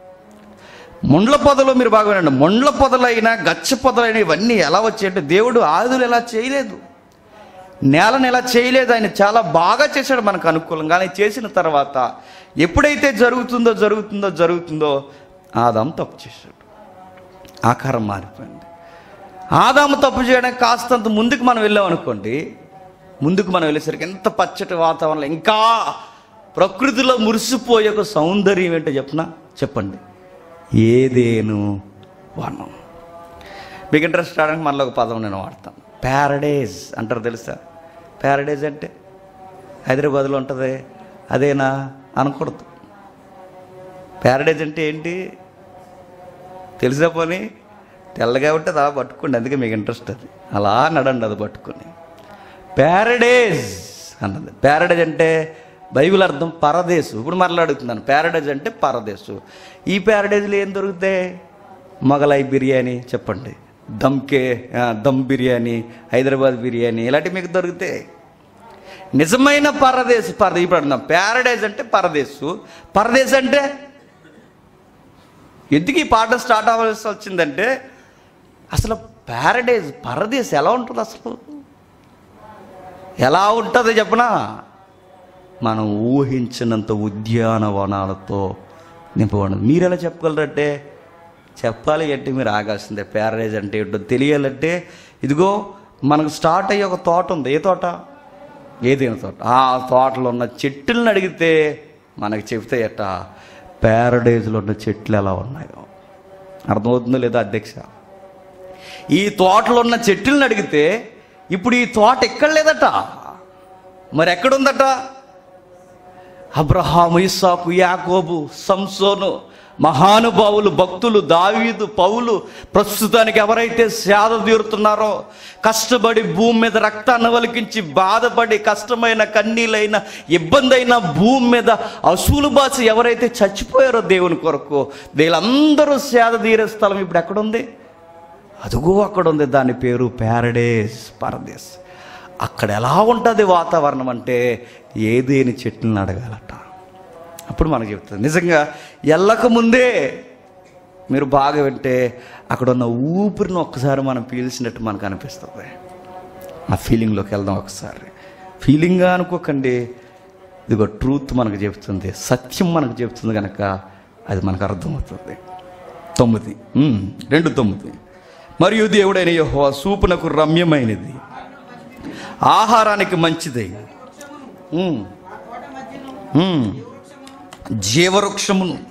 Speaker 1: ముండ్ల పొదలు మీరు బాగా వినండి ముండ్ల పొదలైనా గచ్చ పొదలైన ఇవన్నీ ఎలా వచ్చాయంటే దేవుడు ఆదులు ఎలా చేయలేదు నేలను ఎలా చేయలేదు ఆయన చాలా బాగా చేశాడు మనకు అనుకూలంగా ఆయన చేసిన తర్వాత ఎప్పుడైతే జరుగుతుందో జరుగుతుందో జరుగుతుందో ఆదాం తప్పు చేశాడు ఆకారం మారిపోయింది ఆదాము తప్పు చేయడానికి కాస్తంత ముందుకు మనం వెళ్ళాం అనుకోండి ముందుకు మనం వెళ్ళేసరికి ఎంత పచ్చటి వాతావరణం ఇంకా ప్రకృతిలో మురిసిపోయే ఒక సౌందర్యం ఏంటో చెప్పనా చెప్పండి ఏదేను వనం మీకు ఇంట్రెస్ట్ రావడానికి మనలో ఒక పదం నేను వాడతాను ప్యారడైజ్ అంటారు తెలుసా ప్యారడైజ్ అంటే హైదరాబాద్లో ఉంటుంది అదేనా అనకూడదు ప్యారడైజ్ అంటే ఏంటి తెలిసా పోనీ తెల్లగా ఉంటే అలా పట్టుకోండి అందుకే మీకు ఇంట్రెస్ట్ అది అలా నడండి అది పట్టుకొని ప్యారడైజ్ అన్నది ప్యారడైజ్ అంటే బైబిల్ అర్థం పరదేశు ఇప్పుడు మాట్లాడుతున్నాను ప్యారడైజ్ అంటే పరదేశు ఈ ప్యారడైజ్లో ఏం దొరుకుతాయి మొగలాయి బిర్యానీ చెప్పండి దమ్కే ఆ, దమ్ బిర్యానీ హైదరాబాద్ బిర్యానీ ఇలాంటివి మీకు దొరుకుతాయి నిజమైన పరదేశ్ పర ఇప్పుడు అన్నాం ప్యారడైజ్ అంటే పరదేశు పరదేశ్ అంటే ఎందుకు ఈ పాట స్టార్ట్ అవ్వాల్సి వచ్చిందంటే అసలు ప్యారడైజ్ పరదేశ్ ఎలా ఉంటుంది అసలు ఎలా ఉంటుంది చెప్పనా మనం ఊహించినంత ఉద్యానవనాలతో నింపబడింది మీరు ఎలా చెప్పగలరంటే చెప్పాలి అంటే మీరు ఆగాల్సిందే ప్యారడైజ్ అంటే ఏంటో తెలియాలంటే ఇదిగో మనకు స్టార్ట్ అయ్యే ఒక తోట ఉంది ఏ తోట ఏదైనా తోట ఆ తోటలో ఉన్న చెట్టులను అడిగితే మనకి చెప్తాయట ప్యారడైజ్లో ఉన్న చెట్లు ఎలా ఉన్నాయో అర్థమవుతుందో లేదా అధ్యక్ష ఈ తోటలో ఉన్న చెట్లను అడిగితే ఇప్పుడు ఈ తోట ఎక్కడ లేదట మరి ఎక్కడుందట అబ్రహాము ఇస్సాకు యాకోబు సంసోను మహానుభావులు భక్తులు దావీదు పౌలు ప్రస్తుతానికి ఎవరైతే సేద తీరుతున్నారో కష్టపడి భూమి మీద రక్తాన్ని వలికించి బాధపడి కష్టమైన కన్నీలైన ఇబ్బంది అయిన భూమి మీద అసూలు బాస ఎవరైతే చచ్చిపోయారో దేవుని కొరకు వీళ్ళందరూ సేద తీరే స్థలం ఇప్పుడు ఎక్కడుంది అదుగో అక్కడ ఉంది దాని పేరు ప్యారడేస్ పరదేశ్ అక్కడ ఎలా ఉంటుంది వాతావరణం అంటే ఏదేని చెట్లను అడగాలట అప్పుడు మనకు చెప్తుంది నిజంగా ఎల్లక ముందే మీరు బాగా వింటే అక్కడ ఉన్న ఊపిరిని ఒక్కసారి మనం పీల్చినట్టు మనకు అనిపిస్తుంది ఆ ఫీలింగ్లోకి వెళ్దాం ఒకసారి ఫీలింగ్గా అనుకోకండి ఇదిగో ట్రూత్ మనకు చెప్తుంది సత్యం మనకు చెప్తుంది కనుక అది మనకు అర్థమవుతుంది తొమ్మిది ఉమ్, రెండు తొమ్మిది మరియు దేవుడైన యెహోవా సూపునకు రమ్యమైనది ఆహారానికి మంచిది ఉమ్, ఉమ్, జీవవృక్షమును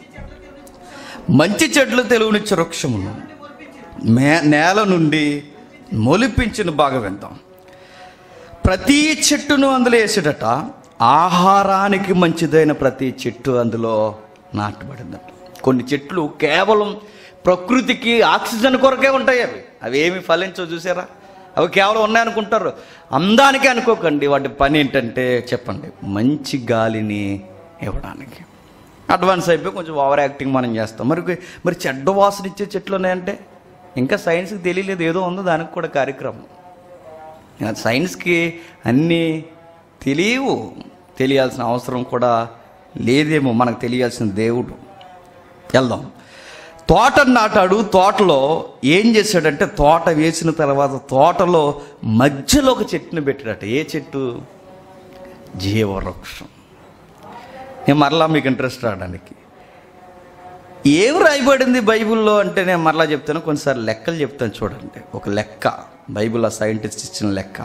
Speaker 1: మంచి చెట్లు తెలుగునిచ్చే వృక్షమును మే నేల నుండి మొలిపించిన బాగా విందాం ప్రతి చెట్టును అందులో వేసేటట ఆహారానికి మంచిదైన ప్రతి చెట్టు అందులో నాటబడిందట కొన్ని చెట్లు కేవలం ప్రకృతికి ఆక్సిజన్ కొరకే ఉంటాయి అవి అవి ఏమి ఫలించవు చూసారా అవి కేవలం ఉన్నాయనుకుంటారు అందానికి అనుకోకండి వాటి పని ఏంటంటే చెప్పండి మంచి గాలిని ఇవ్వడానికి అడ్వాన్స్ అయిపోయి కొంచెం ఓవర్ యాక్టింగ్ మనం చేస్తాం మరి మరి చెడ్డ వాసన ఇచ్చే చెట్లు ఉన్నాయంటే ఇంకా సైన్స్కి తెలియలేదు ఏదో ఉందో దానికి కూడా కార్యక్రమం ఇంకా సైన్స్కి అన్నీ తెలియవు తెలియాల్సిన అవసరం కూడా లేదేమో మనకు తెలియాల్సిన దేవుడు వెళ్దాం తోట నాటాడు తోటలో ఏం చేశాడంటే తోట వేసిన తర్వాత తోటలో మధ్యలో ఒక చెట్టుని పెట్టాడట ఏ చెట్టు జీవవృక్షం నేను మరలా మీకు ఇంట్రెస్ట్ రావడానికి ఏం రాయబడింది బైబిల్లో అంటే నేను మరలా చెప్తాను కొన్నిసార్లు లెక్కలు చెప్తాను చూడండి ఒక లెక్క బైబిల్లో సైంటిస్ట్ ఇచ్చిన లెక్క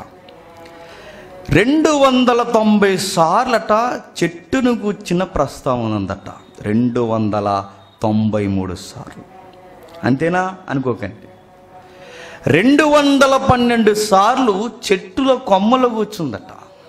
Speaker 1: రెండు వందల తొంభై సార్లట చెట్టును కూర్చిన ప్రస్తావన ఉందట రెండు వందల తొంభై మూడు సార్లు అంతేనా అనుకోకండి రెండు వందల పన్నెండు సార్లు చెట్టుల కొమ్మలు కూర్చుందట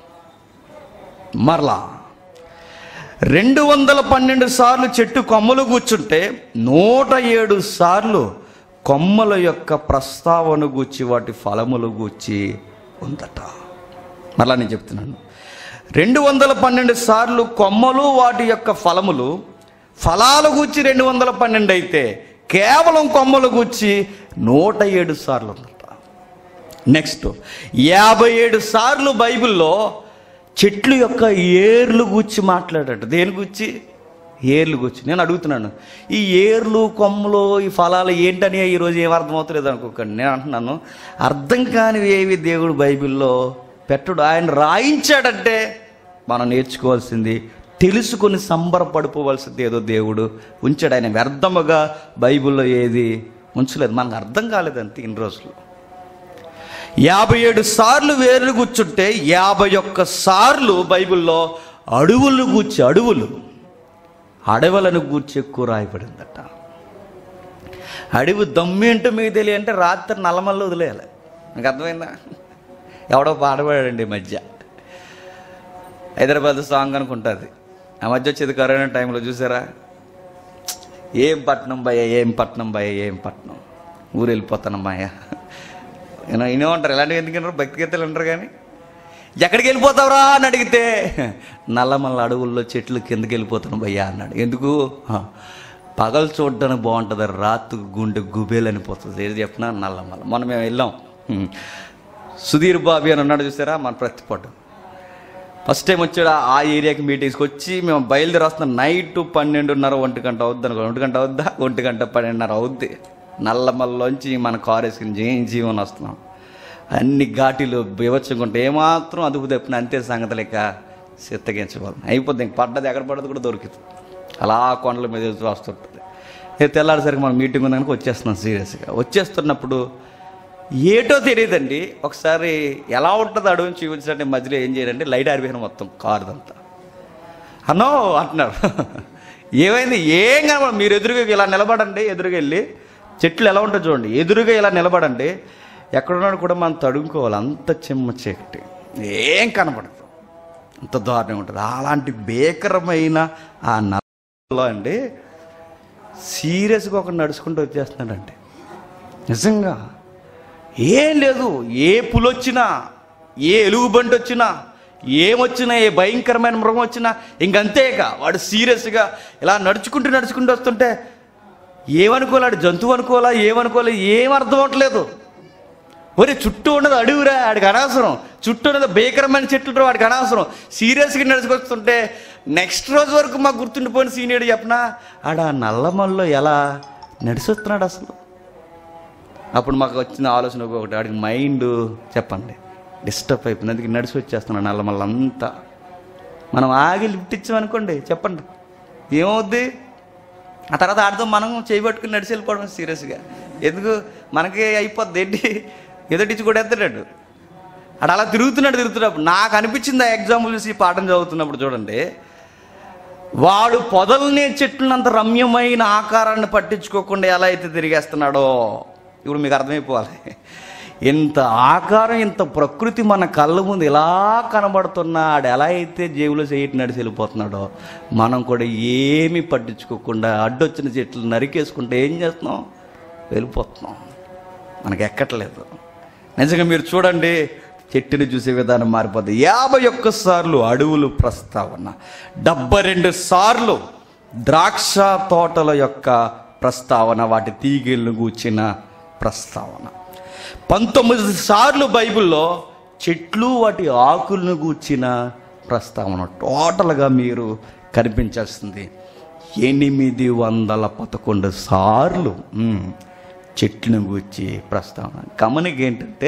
Speaker 1: మరలా రెండు వందల పన్నెండు సార్లు చెట్టు కొమ్మలు కూర్చుంటే నూట ఏడు సార్లు కొమ్మల యొక్క ప్రస్తావన గూర్చి వాటి ఫలములు గూర్చి ఉందట మరలా నేను చెప్తున్నాను రెండు వందల పన్నెండు సార్లు కొమ్మలు వాటి యొక్క ఫలములు ఫలాల గూర్చి రెండు వందల పన్నెండు అయితే కేవలం కొమ్మలు గూర్చి నూట ఏడు సార్లు ఉందట నెక్స్ట్ యాభై ఏడు సార్లు బైబిల్లో చెట్లు యొక్క ఏర్లు గుచ్చి మాట్లాడాడు దేని గుచ్చి ఏర్లు గుచ్చి నేను అడుగుతున్నాను ఈ ఏర్లు కొమ్మలు ఈ ఫలాలు ఏంటని ఈరోజు ఏం అర్థమవుతలేదు అనుకోకండి నేను అంటున్నాను అర్థం కానివి ఏవి దేవుడు బైబిల్లో పెట్టడు ఆయన రాయించాడంటే మనం నేర్చుకోవాల్సింది తెలుసుకొని సంబరపడిపోవలసింది ఏదో దేవుడు ఉంచాడు ఆయన వ్యర్థముగా బైబిల్లో ఏది ఉంచలేదు మనకు అర్థం కాలేదంతే ఇన్ని రోజులు యాభై ఏడు సార్లు వేర్లు కూర్చుంటే యాభై ఒక్క సార్లు బైబిల్లో అడవులు కూర్చి అడవులు అడవులను కూర్చి ఎక్కువ రాయబడిందట అడవి దమ్మేంటో మీకు తెలియంటే రాత్రి నల్లమల్లో వదిలేయాలి మీకు అర్థమైందా ఎవడో పాడబడాడండి ఈ మధ్య హైదరాబాద్ సాంగ్ అనుకుంటుంది ఆ మధ్య వచ్చేది కరోనా టైంలో చూసారా ఏం పట్నం భయ ఏం పట్నం భయ ఏం పట్నం ఊరు వెళ్ళిపోతానమ్మాయ నేను ఇనే ఉంటారు ఇలాంటివి ఎందుకు వినరు భక్తి గీతలు వినరు కానీ ఎక్కడికి వెళ్ళిపోతావురా అని అడిగితే నల్లమల్ల అడవుల్లో చెట్లు కిందకి వెళ్ళిపోతాను భయ్యా అన్నాడు ఎందుకు "హ, పగలు చూడడానికి బాగుంటుంది రాత్రి గుండె గుబేలు అనిపోతుంది ఏది చెప్పినా నల్లమల్ల మొన్న మేము వెళ్ళాం హ్మ్. సుధీర్ బాబీ అని అన్నాడు చూసారా మన ప్రతిపాటు ఫస్ట్ టైం వచ్చాడు ఆ ఏరియాకి మీటింగ్స్కి వచ్చి మేము బయలుదేరి వస్తున్నాం నైట్ పన్నెండున్నర ఒంటి గంట అవుద్ది అనుకో ఒంటి గంట అవుద్దా ఒంటి గంట పన్నెండున్నర అవుద్ది నల్లమల్లోంచి మన కారు వేసుకుని జీ జీవన్ వస్తున్నాం అన్ని ఘాటీలు బీవచ్చకుంటే ఏమాత్రం అదుపు తప్పిన అంతే సంగతి లెక్క సిత్తగించగలం అయిపోద్ది ఇంక పడ్డది ఎక్కడ పడ్డది కూడా దొరికింది అలా కొండల మీద వస్తుంటుంది ఇక తెల్లారిసరికి మనం మీటింగ్ ఉందానికి వచ్చేస్తున్నాం సీరియస్గా వచ్చేస్తున్నప్పుడు ఏటో తెలియదండి ఒకసారి ఎలా ఉంటుందో అడవిని చూపించడానికి మధ్యలో ఏం చేయాలంటే లైట్ ఆరిపోయిన మొత్తం కారుదంతా అన్నో అంటున్నారు ఏమైంది ఏం కనబడ మీరు ఎదురుగా ఇలా నిలబడండి ఎదురుగా వెళ్ళి చెట్లు ఎలా ఉంటుందో చూడండి ఎదురుగా ఇలా నిలబడండి ఎక్కడున్నాడు కూడా మనం తడుముకోవాలి అంత చెమ్మ చీకటి ఏం కనబడదు అంత దారుణంగా ఉంటుంది అలాంటి భీకరమైన ఆ నల్లో అండి సీరియస్గా ఒకడు నడుచుకుంటూ వచ్చేస్తున్నాడండి నిజంగా ఏం లేదు ఏ పులొచ్చినా ఏ ఎలుగుబంటి వచ్చినా ఏమొచ్చినా ఏ భయంకరమైన మృగం వచ్చినా ఇంకంతేక వాడు సీరియస్గా ఇలా నడుచుకుంటూ నడుచుకుంటూ వస్తుంటే ఏమనుకోలేడు జంతువు అనుకోవాలా ఏమనుకోలే ఏం అర్థం అవట్లేదు ఒరే చుట్టూ ఉన్నది అడుగురా వాడికి అనవసరం చుట్టూ ఉన్నది భీకరమైన చెట్లు వాడికి అనవసరం సీరియస్గా నడుచుకొస్తుంటే నెక్స్ట్ రోజు వరకు మాకు గుర్తుండిపోయిన సీనియర్ చెప్పనా ఆడ ఆ నల్లమల్లో ఎలా నడిచొస్తున్నాడు అసలు అప్పుడు మాకు వచ్చిన ఆలోచన ఒకటి వాడికి మైండ్ చెప్పండి డిస్టర్బ్ అయిపోయింది అందుకే నడిచి వచ్చేస్తున్నాడు నల్లమల్ల అంతా మనం ఆగి లిఫ్ట్ ఇచ్చామనుకోండి చెప్పండి ఏమవుద్ది ఆ తర్వాత ఆడితో మనం చేయబట్టుకుని నడిచి వెళ్ళిపోవడం సీరియస్గా ఎందుకు మనకి అయిపోద్ది ఏంటి ఎదుటిచ్చి కూడా ఎత్తాడు అడు అలా తిరుగుతున్నాడు తిరుగుతున్నప్పుడు నాకు అనిపించింది ఆ ఎగ్జాంపుల్ చూసి ఈ పాఠం చదువుతున్నప్పుడు చూడండి వాడు పొదల్నే చెట్లనంత రమ్యమైన ఆకారాన్ని పట్టించుకోకుండా ఎలా అయితే తిరిగేస్తున్నాడో ఇప్పుడు మీకు అర్థమైపోవాలి ఇంత ఆకారం ఇంత ప్రకృతి మన కళ్ళ ముందు ఇలా కనబడుతున్నా ఆడు ఎలా అయితే జేబులో చేయటి నడిచి వెళ్ళిపోతున్నాడో మనం కూడా ఏమీ పట్టించుకోకుండా అడ్డొచ్చిన చెట్లు నరికేసుకుంటే ఏం చేస్తున్నాం వెళ్ళిపోతున్నాం మనకి ఎక్కట్లేదు నిజంగా మీరు చూడండి చెట్టుని చూసే విధానం మారిపోద్ది యాభై ఒక్క సార్లు అడవులు ప్రస్తావన డెబ్బై రెండు సార్లు ద్రాక్ష తోటల యొక్క ప్రస్తావన వాటి తీగలను గూర్చిన ప్రస్తావన పంతొమ్మిది సార్లు బైబిల్లో చెట్లు వాటి ఆకులను గూర్చిన ప్రస్తావన టోటల్గా మీరు కనిపించాల్సింది ఎనిమిది వందల పదకొండు సార్లు ఉమ్, చెట్లను గూర్చి ప్రస్తావన గమనిక ఏంటంటే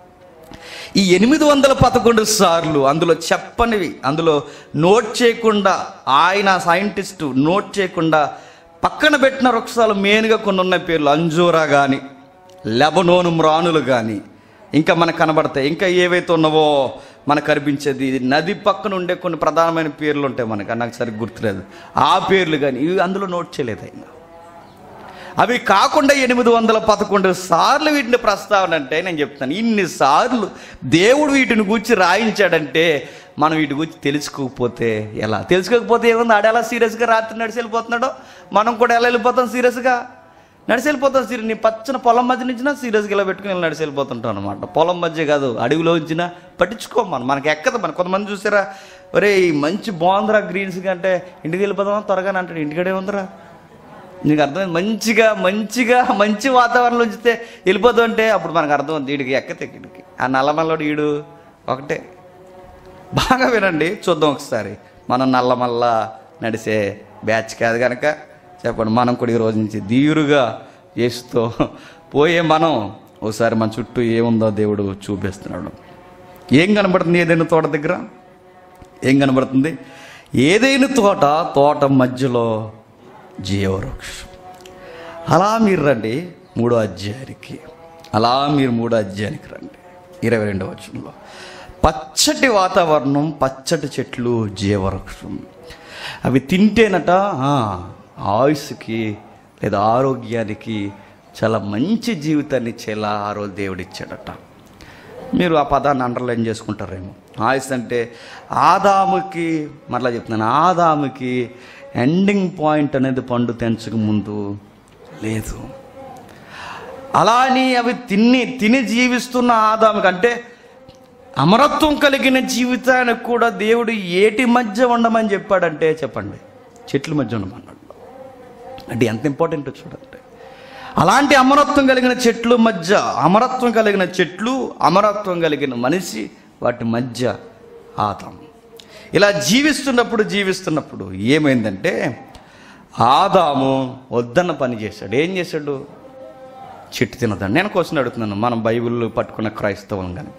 Speaker 1: ఈ ఎనిమిది వందల పదకొండు సార్లు అందులో చెప్పనివి అందులో నోట్ చేయకుండా ఆయన సైంటిస్టు నోట్ చేయకుండా పక్కన పెట్టిన వృక్షాలు మెయిన్గా కొన్ని ఉన్న పేర్లు అంజూరా కానీ లెబనోను మ్రానులు కానీ ఇంకా మనకు కనబడతాయి ఇంకా ఏవైతే ఉన్నావో మనకు కనిపించేది ఇది నది పక్కన ఉండే కొన్ని ప్రధానమైన పేర్లు ఉంటాయి మనకు నాకు సరిగ్గా గుర్తులేదు ఆ పేర్లు కానీ ఇవి అందులో నోట్ చేయలేదు ఆయన అవి కాకుండా ఎనిమిది వందల పదకొండు సార్లు వీటిని ప్రస్తావన అంటే నేను చెప్తాను ఇన్ని సార్లు దేవుడు వీటిని గురించి రాయించాడంటే మనం వీటి గురించి తెలుసుకోకపోతే ఎలా తెలుసుకోకపోతే ఏముంది ఆడ ఎలా సీరియస్గా రాత్రి నడిచి వెళ్ళిపోతున్నాడో మనం కూడా ఎలా వెళ్ళిపోతాం సీరియస్గా నడిచి వెళ్ళిపోతాం సీరియస్ నీ పచ్చని పొలం మధ్య నుంచినా సీరియస్గా ఇలా పెట్టుకుని ఇలా నడిచి వెళ్ళిపోతుంటాం అనమాట పొలం మధ్య కాదు అడవిలో ఉంచినా పట్టించుకోం మనం మనకి ఎక్కదు మన కొంతమంది చూసారా ఒరే ఈ మంచి బాగుందిరా గ్రీన్స్ అంటే ఇంటికి వెళ్ళిపోదాం త్వరగా అంటాడు ఇంటికడే ఉందిరా నీకు అర్థమైంది మంచిగా మంచిగా మంచి వాతావరణం ఉంచితే వెళ్ళిపోతాం అంటే అప్పుడు మనకు అర్థం ఉంది వీడికి ఎక్కతే వీడికి ఆ నల్లమల్లోడు ఈడు ఒకటే బాగా వినండి చూద్దాం ఒకసారి మనం నల్లమల్ల నడిసే బ్యాచ్ కాదు కనుక చెప్పండి మనం కూడా ఈ రోజు నుంచి ధీరుగా చేస్తూ పోయే మనం ఒకసారి మన చుట్టూ ఏముందో దేవుడు చూపిస్తున్నాడు ఏం కనబడుతుంది ఏదైనా తోట దగ్గర ఏం కనబడుతుంది ఏదైనా తోట తోట మధ్యలో జీవవృక్షం అలా మీరు రండి మూడో అధ్యాయానికి అలా మీరు మూడో అధ్యాయానికి రండి ఇరవై రెండవ వచనంలో పచ్చటి వాతావరణం పచ్చటి చెట్లు జీవవృక్షం అవి తింటేనట ఆ, ఆయుస్సుకి లేదా ఆరోగ్యానికి చాలా మంచి జీవితాన్ని ఇచ్చేలా ఆ రోజు దేవుడు ఇచ్చాడట మీరు ఆ పదాన్ని అండర్లైన్ చేసుకుంటారేమో ఆయుస్ అంటే ఆదాముకి మరలా చెప్తున్నాను ఆదాముకి ఎండింగ్ పాయింట్ అనేది పండు తెంచక ముందు లేదు అలా అని అవి తిని తిని జీవిస్తున్న ఆదాముకి అంటే అమరత్వం కలిగిన జీవితానికి కూడా దేవుడు ఏటి మధ్య ఉండమని చెప్పాడంటే చెప్పండి చెట్ల మధ్య ఉండమన్నాడు అంటే ఎంత ఇంపార్టెంట్ చూడండి అలాంటి అమరత్వం కలిగిన చెట్లు మధ్య అమరత్వం కలిగిన చెట్లు అమరత్వం కలిగిన మనిషి వాటి మధ్య ఆదాం ఇలా జీవిస్తున్నప్పుడు జీవిస్తున్నప్పుడు ఏమైందంటే ఆదాము వద్దన్న పని చేశాడు ఏం చేశాడు చెట్టు తినదండి నేను క్వశ్చన్ అడుగుతున్నాను మనం బైబిల్ పట్టుకున్న క్రైస్తవం కనుక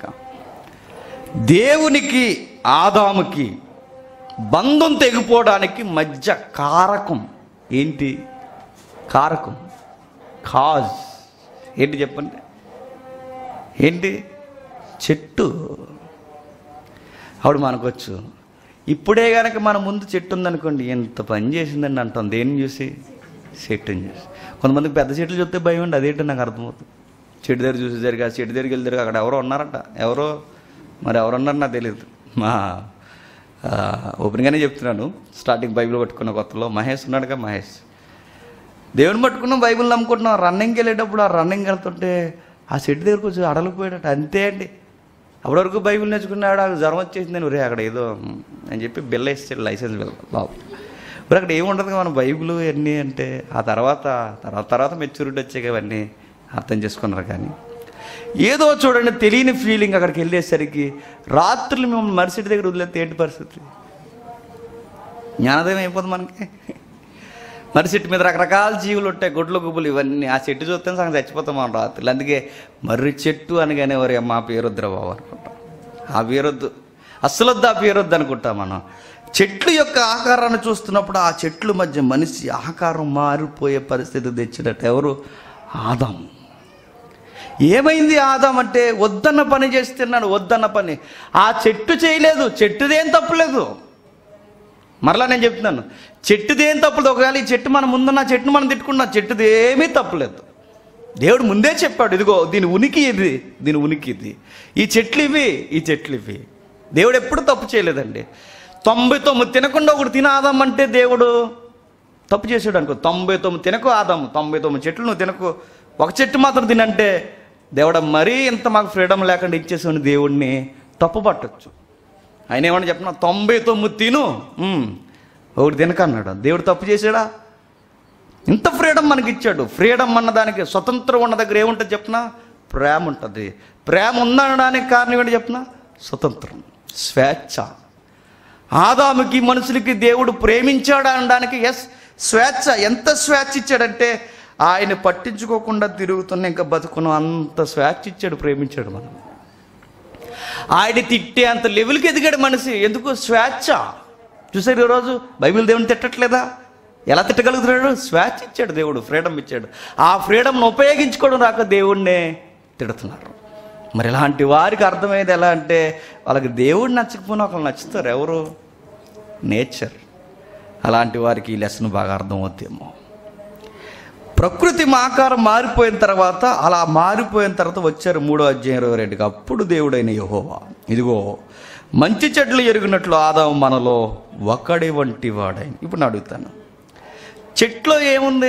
Speaker 1: దేవునికి ఆదాముకి బంధం తెగిపోవడానికి మధ్య కారకం ఏంటి కారకం కాజ్ ఏంటి చెప్పండి ఏంటి చెట్టు ఆవిడ మనకొచ్చు ఇప్పుడే కనుక మన ముందు చెట్టు ఉందనుకోండి ఎంత పని చేసిందండి అంటాం దేన్ని చూసి చెట్టుని చూసి కొంతమందికి పెద్ద చెట్లు చూస్తే భయం అండి అదేంటో నాకు అర్థమవుతుంది చెట్టు దగ్గర చూసేసరికి ఆ చెట్టు దగ్గరికి వెళ్తారు అక్కడ ఎవరో ఉన్నారట ఎవరో మరి ఎవరు ఉన్నారో నాకు తెలియదు మా ఆ, ఓపెన్గానే చెప్తున్నాను స్టార్టింగ్ బైబిల్ పట్టుకున్న కొత్తలో మహేష్ ఉన్నాడుగా మహేష్ దేవుని పట్టుకున్నాం బైబిల్ నమ్ముకుంటున్నాం రన్నింగ్కి వెళ్ళేటప్పుడు ఆ రన్నింగ్ వెళ్తుంటే ఆ చెట్టు దగ్గరకు వచ్చి అడలకు పోయాడట అంతే అండి అప్పటి వరకు బైబిల్ నేర్చుకున్నాడు ఆ జ్వరం వచ్చేసింది నేను రే అక్కడ ఏదో అని చెప్పి బిల్ల ఇస్తాడు లైసెన్స్ బిల్ బాబు ఇప్పుడు అక్కడ ఏముంటుంది మన బైబిల్ ఇవన్నీ అంటే ఆ తర్వాత తర్వాత తర్వాత మెచ్యూరిటీ వచ్చాక ఇవన్నీ అర్థం చేసుకున్నారు కానీ ఏదో చూడండి తెలియని ఫీలింగ్ అక్కడికి వెళ్ళేసరికి రాత్రులు మేము మరుసటి దగ్గర వదిలేస్తే ఏంటి పరిస్థితి జ్ఞానోదయం అయిపోతుంది మనకి మరి చెట్టు మీద రకరకాల జీవులు ఉంటాయి గుడ్లు గుబ్బులు ఇవన్నీ ఆ చెట్టు చూస్తే సగం చచ్చిపోతాం మనం రాత్రులు అందుకే మర్రి చెట్టు అనగానే వరి మా పేరొద్దురా బాబు అనుకుంటాం ఆ పేరొద్దు అస్సలు వద్దు ఆ పేరొద్దు అనుకుంటాం మనం చెట్లు యొక్క ఆకారాన్ని చూస్తున్నప్పుడు ఆ చెట్ల మధ్య మనిషి ఆకారం మారిపోయే పరిస్థితి తెచ్చినట్టు ఎవరు ఆదాం ఏమైంది ఆదాం అంటే వద్దన్న పని చేస్తున్నాడు వద్దన్న పని ఆ చెట్టు చేయలేదు చెట్టుదేం తప్పులేదు మరలా నేను చెప్తున్నాను చెట్టుదేం తప్పులేదు ఒకవేళ ఈ చెట్టు మన ముందున్న చెట్టును మనం తిట్టుకున్నా చెట్టుది ఏమీ తప్పులేదు దేవుడు ముందే చెప్పాడు ఇదిగో దీని ఉనికి ఇది దీని ఉనికి ఇది ఈ చెట్లు ఇవి ఈ చెట్లు ఇవి దేవుడు ఎప్పుడు తప్పు చేయలేదండి తొంభై తొమ్మిది తినకుండా ఒకటి తిన ఆదాం అంటే దేవుడు తప్పు చేసాడు అనుకో తొంభై తొమ్మిది తినకు ఆదాం తొంభై తొమ్మిది చెట్లు నువ్వు తినకు ఒక చెట్టు మాత్రం తినంటే దేవుడ మరీ ఇంత మాకు ఫ్రీడమ్ లేకుండా ఇచ్చేసిన దేవుడిని తప్పు పట్టచ్చు ఆయన ఏమన్నా చెప్పిన తొంభై తొమ్మిది తిను ఉమ్, ఒకటి తినకన్నాడు దేవుడు తప్పు చేశాడా ఇంత ఫ్రీడమ్ మనకి ఇచ్చాడు ఫ్రీడమ్ అన్న దానికి స్వతంత్రం ఉన్న దగ్గర ఏముంటుంది చెప్పిన ప్రేమ ఉంటుంది ప్రేమ ఉందనడానికి కారణం ఏంటి చెప్పిన స్వతంత్రం స్వేచ్ఛ ఆదాముకి మనుషులకి దేవుడు ప్రేమించాడు అనడానికి ఎస్ స్వేచ్ఛ ఎంత స్వేచ్ఛ ఇచ్చాడంటే ఆయన పట్టించుకోకుండా తిరుగుతున్న ఇంకా బతుకును అంత స్వేచ్ఛ ఇచ్చాడు ప్రేమించాడు మనం ఆయన తిట్టే అంత లెవెల్కి ఎదిగాడు మనిషి ఎందుకు స్వేచ్ఛ చూసారు ఈరోజు బైబిల్ దేవుని తిట్టట్లేదా ఎలా తిట్టగలుగుతున్నాడు స్వేచ్ఛ ఇచ్చాడు దేవుడు ఫ్రీడమ్ ఇచ్చాడు ఆ ఫ్రీడమ్ను ఉపయోగించుకోవడం రాక దేవుణ్ణే తిడుతున్నారు మరి ఇలాంటి వారికి అర్థమయ్యేది ఎలా అంటే వాళ్ళకి దేవుడు నచ్చకపోయినా ఒకళ్ళు నచ్చుతారు ఎవరు నేచర్ అలాంటి వారికి ఈ లెసన్ బాగా అర్థమవుతేమో ప్రకృతి ఆకారం మారిపోయిన తర్వాత అలా మారిపోయిన తర్వాత వచ్చారు మూడో అధ్యాయం ఇరవై రెండుకి అప్పుడు దేవుడైన యహోవా ఇదిగో మంచి చెట్లు ఎరిగినట్లు ఆదాం మనలో ఒకడి వంటి వాడైన ఇప్పుడు నేను అడుగుతాను చెట్లో ఏముంది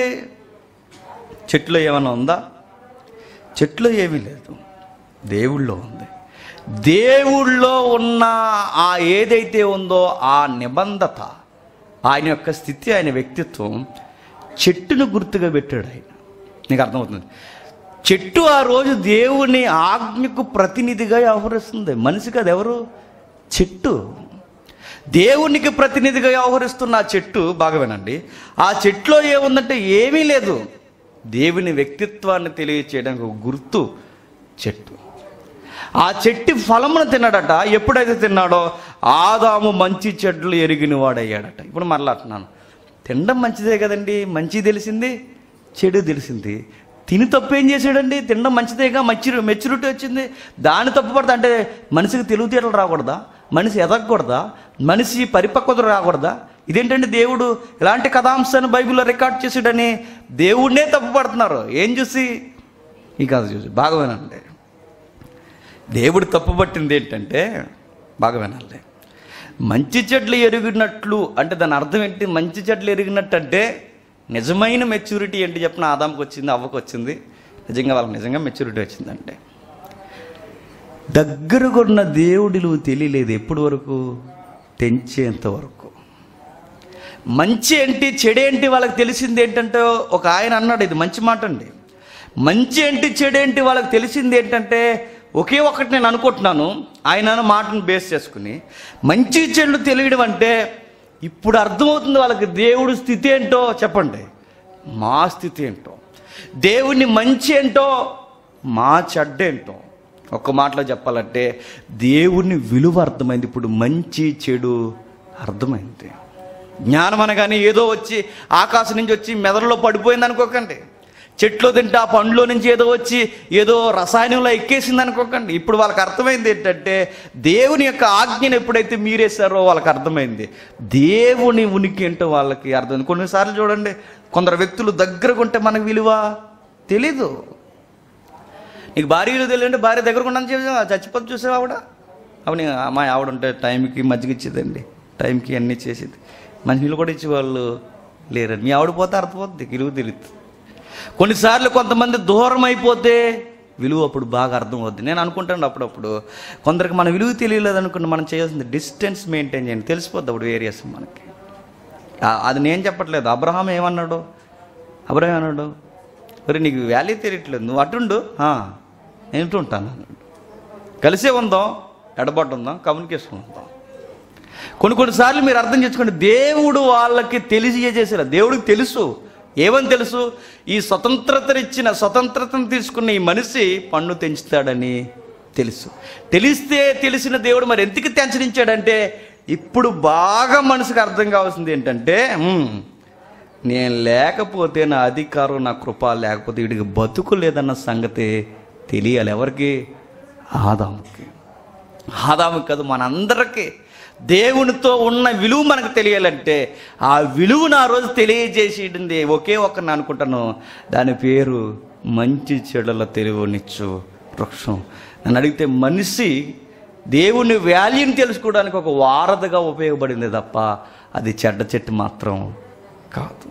Speaker 1: చెట్లో ఏమైనా ఉందా చెట్లో ఏమీ లేదు దేవుళ్ళో ఉంది దేవుళ్ళో ఉన్న ఆ ఏదైతే ఉందో ఆ నిబంధత ఆయన యొక్క స్థితి ఆయన వ్యక్తిత్వం చెట్టును గుర్తుగా పెట్టాడు ఆయన నీకు అర్థమవుతుంది చెట్టు ఆ రోజు దేవుని ఆజ్ఞకు ప్రతినిధిగా వ్యవహరిస్తుంది మనిషికి అది ఎవరు చెట్టు దేవునికి ప్రతినిధిగా వ్యవహరిస్తున్న ఆ చెట్టు బాగా వినండి ఆ చెట్లో ఏముందంటే ఏమీ లేదు దేవుని వ్యక్తిత్వాన్ని తెలియచేయడానికి ఒక గుర్తు చెట్టు ఆ చెట్టు ఫలమును తిన్నాడట ఎప్పుడైతే తిన్నాడో ఆదాము మంచి చెట్లు ఎరిగిన వాడయ్యాడట ఇప్పుడు మరలా అంటున్నాను తినడం మంచిదే కదండి మంచి తెలిసింది చెడు తెలిసింది తిని తప్పు ఏం చేశాడండి తినడం మంచిదేగా మంచి మెచ్యూరిటీ వచ్చింది దాని తప్పు పడతా అంటే మనిషికి తెలివితేటలు రాకూడదా మనిషి ఎదగకూడదా మనిషి పరిపక్వత రాకూడదా ఇదేంటంటే దేవుడు ఇలాంటి కథాంశాన్ని బైబిల్లో రికార్డ్ చేసాడని దేవుడినే తప్పు పడుతున్నారు ఏం చూసి ఈ కథ చూసి బాగా వినండి దేవుడు తప్పుపట్టింది ఏంటంటే బాగా వినాలి మంచి చెట్లు ఎరిగినట్లు అంటే దాని అర్థం ఏంటి మంచి చెట్లు ఎరిగినట్టు అంటే నిజమైన మెచ్యూరిటీ ఏంటి చెప్పిన ఆదాంకి వచ్చింది అవ్వకు వచ్చింది నిజంగా వాళ్ళకి నిజంగా మెచ్యూరిటీ వచ్చిందంటే దగ్గరకున్న దేవుడిలు తెలియలేదు ఎప్పటి వరకు తెంచేంత వరకు మంచి ఏంటి చెడేంటి వాళ్ళకి తెలిసింది ఏంటంటే ఒక ఆయన అన్నాడు ఇది మంచి మాట అండి మంచి ఏంటి చెడేంటి వాళ్ళకి తెలిసింది ఏంటంటే ఒకే ఒకటి నేను అనుకుంటున్నాను ఆయన అన్న మాటను బేస్ చేసుకుని మంచి చెడు తెలియడం అంటే ఇప్పుడు అర్థమవుతుంది వాళ్ళకి దేవుడి స్థితి ఏంటో చెప్పండి మా స్థితి ఏంటో దేవుని మంచి ఏంటో మా చెడ్డేంటో ఒక్క మాటలో చెప్పాలంటే దేవుని విలువ అర్థమైంది ఇప్పుడు మంచి చెడు అర్థమైంది జ్ఞానం అనగానే ఏదో వచ్చి ఆకాశం నుంచి వచ్చి మెదడులో పడిపోయింది అనుకోకండి చెట్లో తింటే ఆ పండ్లో నుంచి ఏదో వచ్చి ఏదో రసాయనంలో ఎక్కేసింది అనుకోకండి ఇప్పుడు వాళ్ళకి అర్థమైంది ఏంటంటే దేవుని యొక్క ఆజ్ఞను ఎప్పుడైతే మీరేశారో వాళ్ళకి అర్థమైంది దేవుని ఉనికి ఏంటో వాళ్ళకి అర్థమైంది కొన్నిసార్లు చూడండి కొందరు వ్యక్తులు దగ్గరకు ఉంటే మనకు విలువ తెలీదు నీకు భార్య విలువ తెలియంటే భార్య దగ్గరకు ఉండని చెప్పి చచ్చిపోతే చూసావా ఆవిడ అవును మా ఆవిడ ఉంటే టైంకి మజ్జిగ ఇచ్చేదండి టైంకి అన్నీ చేసేది మంచినీళ్ళు కూడా ఇచ్చేవాళ్ళు లేరండి మీ ఆవిడ పోతే అర్థపోద్ది విలువ తెలియదు కొన్నిసార్లు కొంతమంది దూరం అయిపోతే విలువ అప్పుడు బాగా అర్థం అవుద్ది నేను అనుకుంటాను అప్పుడప్పుడు కొందరికి మన విలువ తెలియలేదు అనుకుంటే మనం చేయాల్సింది డిస్టెన్స్ మెయింటైన్ చేయండి తెలిసిపోద్ది అప్పుడు ఏరియాస్ మనకి ఆ- అది నేను చెప్పట్లేదు అబ్రహాం ఏమన్నాడు అబ్రహాం ఏమన్నాడు మరి నీకు వాల్యూ తెలియట్లేదు నువ్వు అటుండు "ఆ, నేను ఇటు ఉంటాను అన్నాడు కలిసే ఉందాం ఎడబడ్డ ఉందాం కమ్యూనికేషన్ ఉందాం కొన్ని కొన్నిసార్లు మీరు అర్థం చేసుకోండి దేవుడు వాళ్ళకి తెలియజేసారు దేవుడికి తెలుసు ఏమని తెలుసు ఈ స్వతంత్రతనిచ్చిన స్వతంత్రతను తీసుకున్న ఈ మనిషి పన్ను తెంచుతాడని తెలుసు తెలిస్తే తెలిసిన దేవుడు మరి ఎందుకు తెంచనించాడంటే ఇప్పుడు బాగా మనసుకు అర్థం కావాల్సింది ఏంటంటే "ఉమ్, నేను లేకపోతే నా అధికారం నా కృప లేకపోతే వీడికి బతుకు లేదన్న సంగతి తెలియాలి ఎవరికి ఆదాముకి ఆదాముకి కాదు మనందరికీ దేవునితో ఉన్న విలువ మనకు తెలియాలంటే ఆ విలువను ఆ రోజు తెలియజేసేది ఒకే ఒక్కరిని అనుకుంటాను దాని పేరు మంచి చెడుల తెలివనిచ్చు వృక్షం నన్ను అడిగితే మనిషి దేవుని వాల్యూని తెలుసుకోవడానికి ఒక వారధిగా ఉపయోగపడింది తప్ప అది చెడ్డ చెట్టు మాత్రం కాదు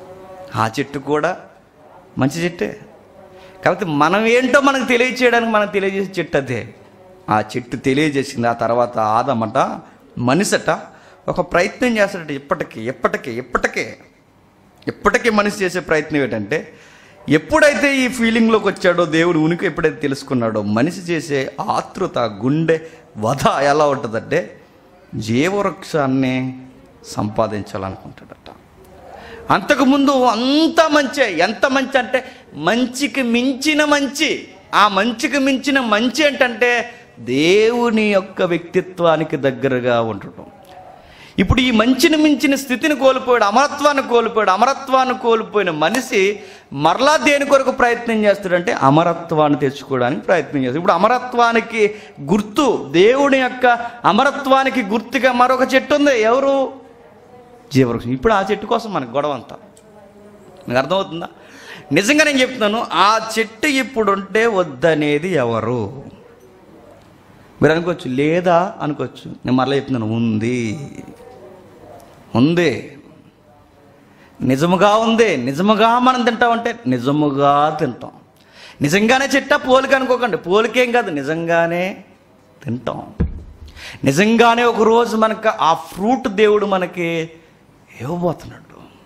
Speaker 1: ఆ చెట్టు కూడా మంచి చెట్టే కాబట్టి మనం ఏంటో మనకు తెలియచేయడానికి మనకు తెలియజేసే చెట్టు అదే ఆ చెట్టు తెలియజేసింది ఆ తర్వాత ఆదమట మనిషట ఒక ప్రయత్నం చేస్తాడట ఇప్పటికీ ఎప్పటికీ ఎప్పటికే ఎప్పటికీ మనిషి చేసే ప్రయత్నం ఏంటంటే ఎప్పుడైతే ఈ ఫీలింగ్లోకి వచ్చాడో దేవుడు ఉనికి ఎప్పుడైతే తెలుసుకున్నాడో మనిషి చేసే ఆతృత గుండె వధ ఎలా ఉంటుందంటే జీవవృక్షాన్ని సంపాదించాలనుకుంటాడట అంతకుముందు అంత మంచే ఎంత మంచి అంటే మంచికి మించిన మంచి ఆ మంచికి మించిన మంచి ఏంటంటే దేవుని యొక్క వ్యక్తిత్వానికి దగ్గరగా ఉండటం ఇప్పుడు ఈ మంచిని మించిన స్థితిని కోల్పోయాడు అమరత్వాన్ని కోల్పోయాడు అమరత్వాన్ని కోల్పోయిన మనిషి మరలా దేని కొరకు ప్రయత్నం చేస్తాడంటే అమరత్వాన్ని తెచ్చుకోవడానికి ప్రయత్నం చేస్తాడు ఇప్పుడు అమరత్వానికి గుర్తు దేవుని యొక్క అమరత్వానికి గుర్తుగా మరొక చెట్టు ఉంది ఎవరు జీవవృక్షం ఇప్పుడు ఆ చెట్టు కోసం మనకు గొడవ అంతా మీకు అర్థమవుతుందా నిజంగా నేను చెప్తున్నాను ఆ చెట్టు ఇప్పుడు ఉంటే వద్దనేది ఎవరు మీరు అనుకోవచ్చు లేదా అనుకోవచ్చు నేను మరలా చెప్తున్నాను ఉంది ఉంది నిజముగా ఉంది నిజముగా మనం తింటామంటే నిజముగా తింటాం నిజంగానే చెట్ట పోలిక అనుకోకండి పోలికేం కాదు నిజంగానే తింటాం నిజంగానే ఒక రోజు మనకు ఆ ఫ్రూట్ దేవుడు మనకి ఇవ్వబోతున్నాడు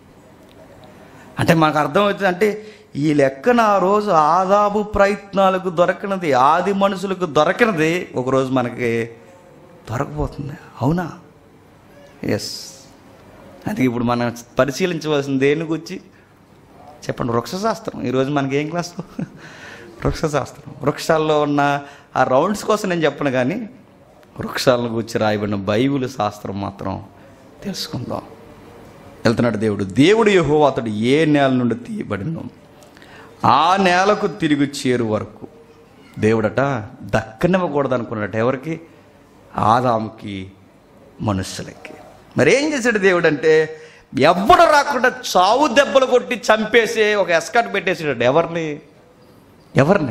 Speaker 1: అంటే మనకు అర్థమవుతుంది అంటే ఈ లెక్కన ఆ రోజు ఆదాబు ప్రయత్నాలకు దొరకనది ఆది మనుషులకు దొరకనది ఒకరోజు మనకి దొరకబోతుంది అవునా ఎస్ అది ఇప్పుడు మనం పరిశీలించవలసింది దేని గురించి చెప్పండి వృక్షశాస్త్రం ఈరోజు మనకి ఏం క్లాస్ వృక్షశాస్త్రం వృక్షాల్లో ఉన్న ఆ రౌండ్స్ కోసం నేను చెప్పను కానీ వృక్షాలను గురించి రాయబడిన బైబిల్ శాస్త్రం మాత్రం తెలుసుకుందాం వెళ్తున్నాడు దేవుడు దేవుడు యహో అతడు ఏ నేల నుండి తీయబడినో ఆ నేలకు తిరిగి చేరు వరకు దేవుడట దక్కనివ్వకూడదు అనుకున్నాడట ఎవరికి ఆదాముకి మనుషులకి మరి ఏం చేశాడు దేవుడు అంటే ఎవ్వడు రాకుండా చావు దెబ్బలు కొట్టి చంపేసే ఒక ఎస్కట్ పెట్టేసాడు ఎవరిని ఎవరిని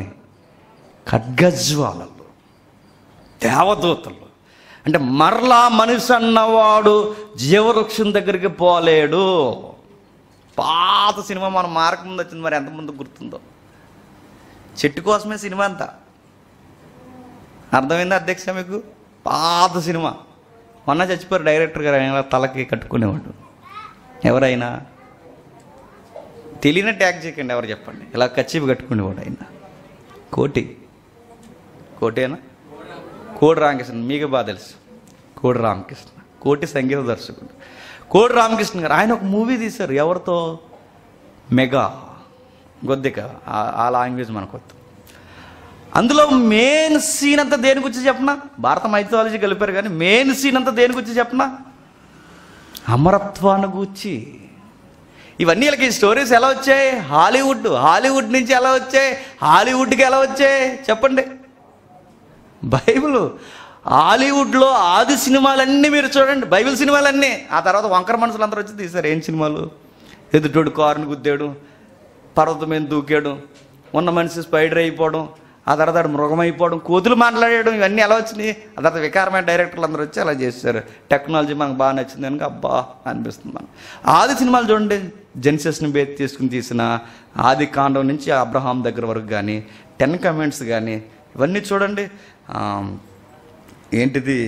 Speaker 1: ఖడ్గజ్వాలలు దేవదూతలు అంటే మరలా మనిషి అన్నవాడు జీవవృక్షం దగ్గరికి పోలేడు పాత సినిమా మన మార్గం ముందు వచ్చింది మరి ఎంతమంది గుర్తుందో చెట్టు కోసమే సినిమా అంతా అర్థమైందా అధ్యక్ష మీకు పాత సినిమా మొన్న చచ్చిపోయారు డైరెక్టర్ గారు ఆయన తలకి కట్టుకునేవాడు ఎవరైనా తెలియని ట్యాగ్ చేయకండి ఎవరు చెప్పండి ఇలా కచ్చిపు కట్టుకునేవాడు ఆయన కోటి కోటేనా కోడి రామకృష్ణ మీకు బాగా తెలుసు కోడి రామకృష్ణ కోటి సంగీత దర్శకుడు కోడి రామకృష్ణ గారు ఆయన ఒక మూవీ తీశారు ఎవరితో మెగా గొద్దిక ఆ- ఆ లాంగ్వేజ్ మనకు వద్దు అందులో మెయిన్ సీన్ అంతా దేని గురించి చెప్పనా భారత మైథాలజీ కలిపారు కానీ మెయిన్ సీన్ అంతా దేని గురించి చెప్పనా అమరత్వాన్ని గూర్చి ఇవన్నీ వీళ్ళకి స్టోరీస్ ఎలా వచ్చాయి హాలీవుడ్ హాలీవుడ్ నుంచి ఎలా వచ్చాయి హాలీవుడ్కి ఎలా వచ్చాయి చెప్పండి బైబిల్ హాలీవుడ్లో ఆది సినిమాలన్నీ మీరు చూడండి బైబిల్ సినిమాలన్నీ ఆ తర్వాత వంకర మనుషులు అందరూ వచ్చి తీశారు ఏం సినిమాలు ఎదుటోడు కారుని గుద్దాడు పర్వతం మీద దూకాడు ఉన్న మనిషి స్పైడర్ అయిపోవడం ఆ తర్వాత ఆడు మృగం అయిపోవడం కోతులు మాట్లాడడం ఇవన్నీ ఎలా వచ్చినాయి ఆ తర్వాత వికారమైన డైరెక్టర్లు అందరూ వచ్చి అలా చేశారు టెక్నాలజీ మనకు బాగా నచ్చింది కనుక అబ్బా అనిపిస్తుంది మనం ఆది సినిమాలు చూడండి జెన్సెస్ని బేస్ తీసుకుని తీసిన ఆది కాండం నుంచి అబ్రహాం దగ్గర వరకు కానీ టెన్ కమెంట్స్ కానీ ఇవన్నీ చూడండి ఆ, ఏంటిది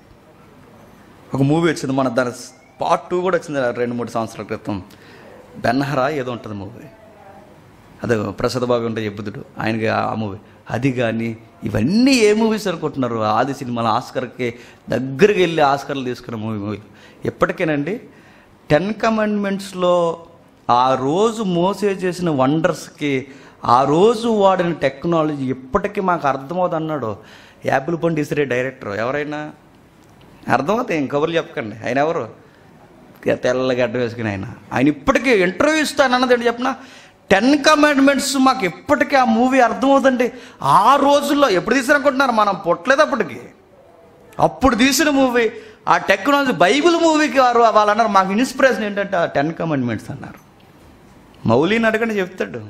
Speaker 1: ఒక మూవీ వచ్చింది మన దాని పార్ట్ టూ కూడా వచ్చింది రెండు మూడు సంవత్సరాల క్రితం బెన్నహరా ఏదో ఉంటుంది మూవీ అదే ప్రసాద్ బాబు ఉంటే చెబుతుడు ఆయనకి ఆ మూవీ అది కానీ ఇవన్నీ ఏ మూవీస్ అనుకుంటున్నారు ఆది సినిమాలు ఆస్కర్కి దగ్గరికి వెళ్ళి ఆస్కర్లు తీసుకున్న మూవీ మూవీ ఎప్పటికేనండి టెన్ కమాండ్మెంట్స్లో ఆ రోజు మోసే చేసిన వండర్స్కి ఆ రోజు వాడిన టెక్నాలజీ ఎప్పటికీ మాకు అర్థమవుతుంది అన్నాడు యాపిల్ పండు ఇసిరే డైరెక్టర్ ఎవరైనా అర్థమవుతాయి ఏం కబుర్లు చెప్పకండి ఆయన ఎవరు తెల్లగా అడ్డం వేసుకుని ఆయన ఆయన ఇప్పటికీ ఇంటర్వ్యూ ఇస్తానన్నది ఏంటి చెప్పిన టెన్ కమాండ్మెంట్స్ మాకు ఎప్పటికీ ఆ మూవీ అర్థమవుతుందండి ఆ రోజుల్లో ఎప్పుడు తీసారనుకుంటున్నారు మనం పుట్టలేదు అప్పటికి అప్పుడు తీసిన మూవీ ఆ టెక్నాలజీ బైబిల్ మూవీకి వారు వాళ్ళు అన్నారు మాకు ఇన్స్పిరేషన్ ఏంటంటే ఆ టెన్ కమాండ్మెంట్స్ అన్నారు మౌలీని అడగండి చెప్తాడు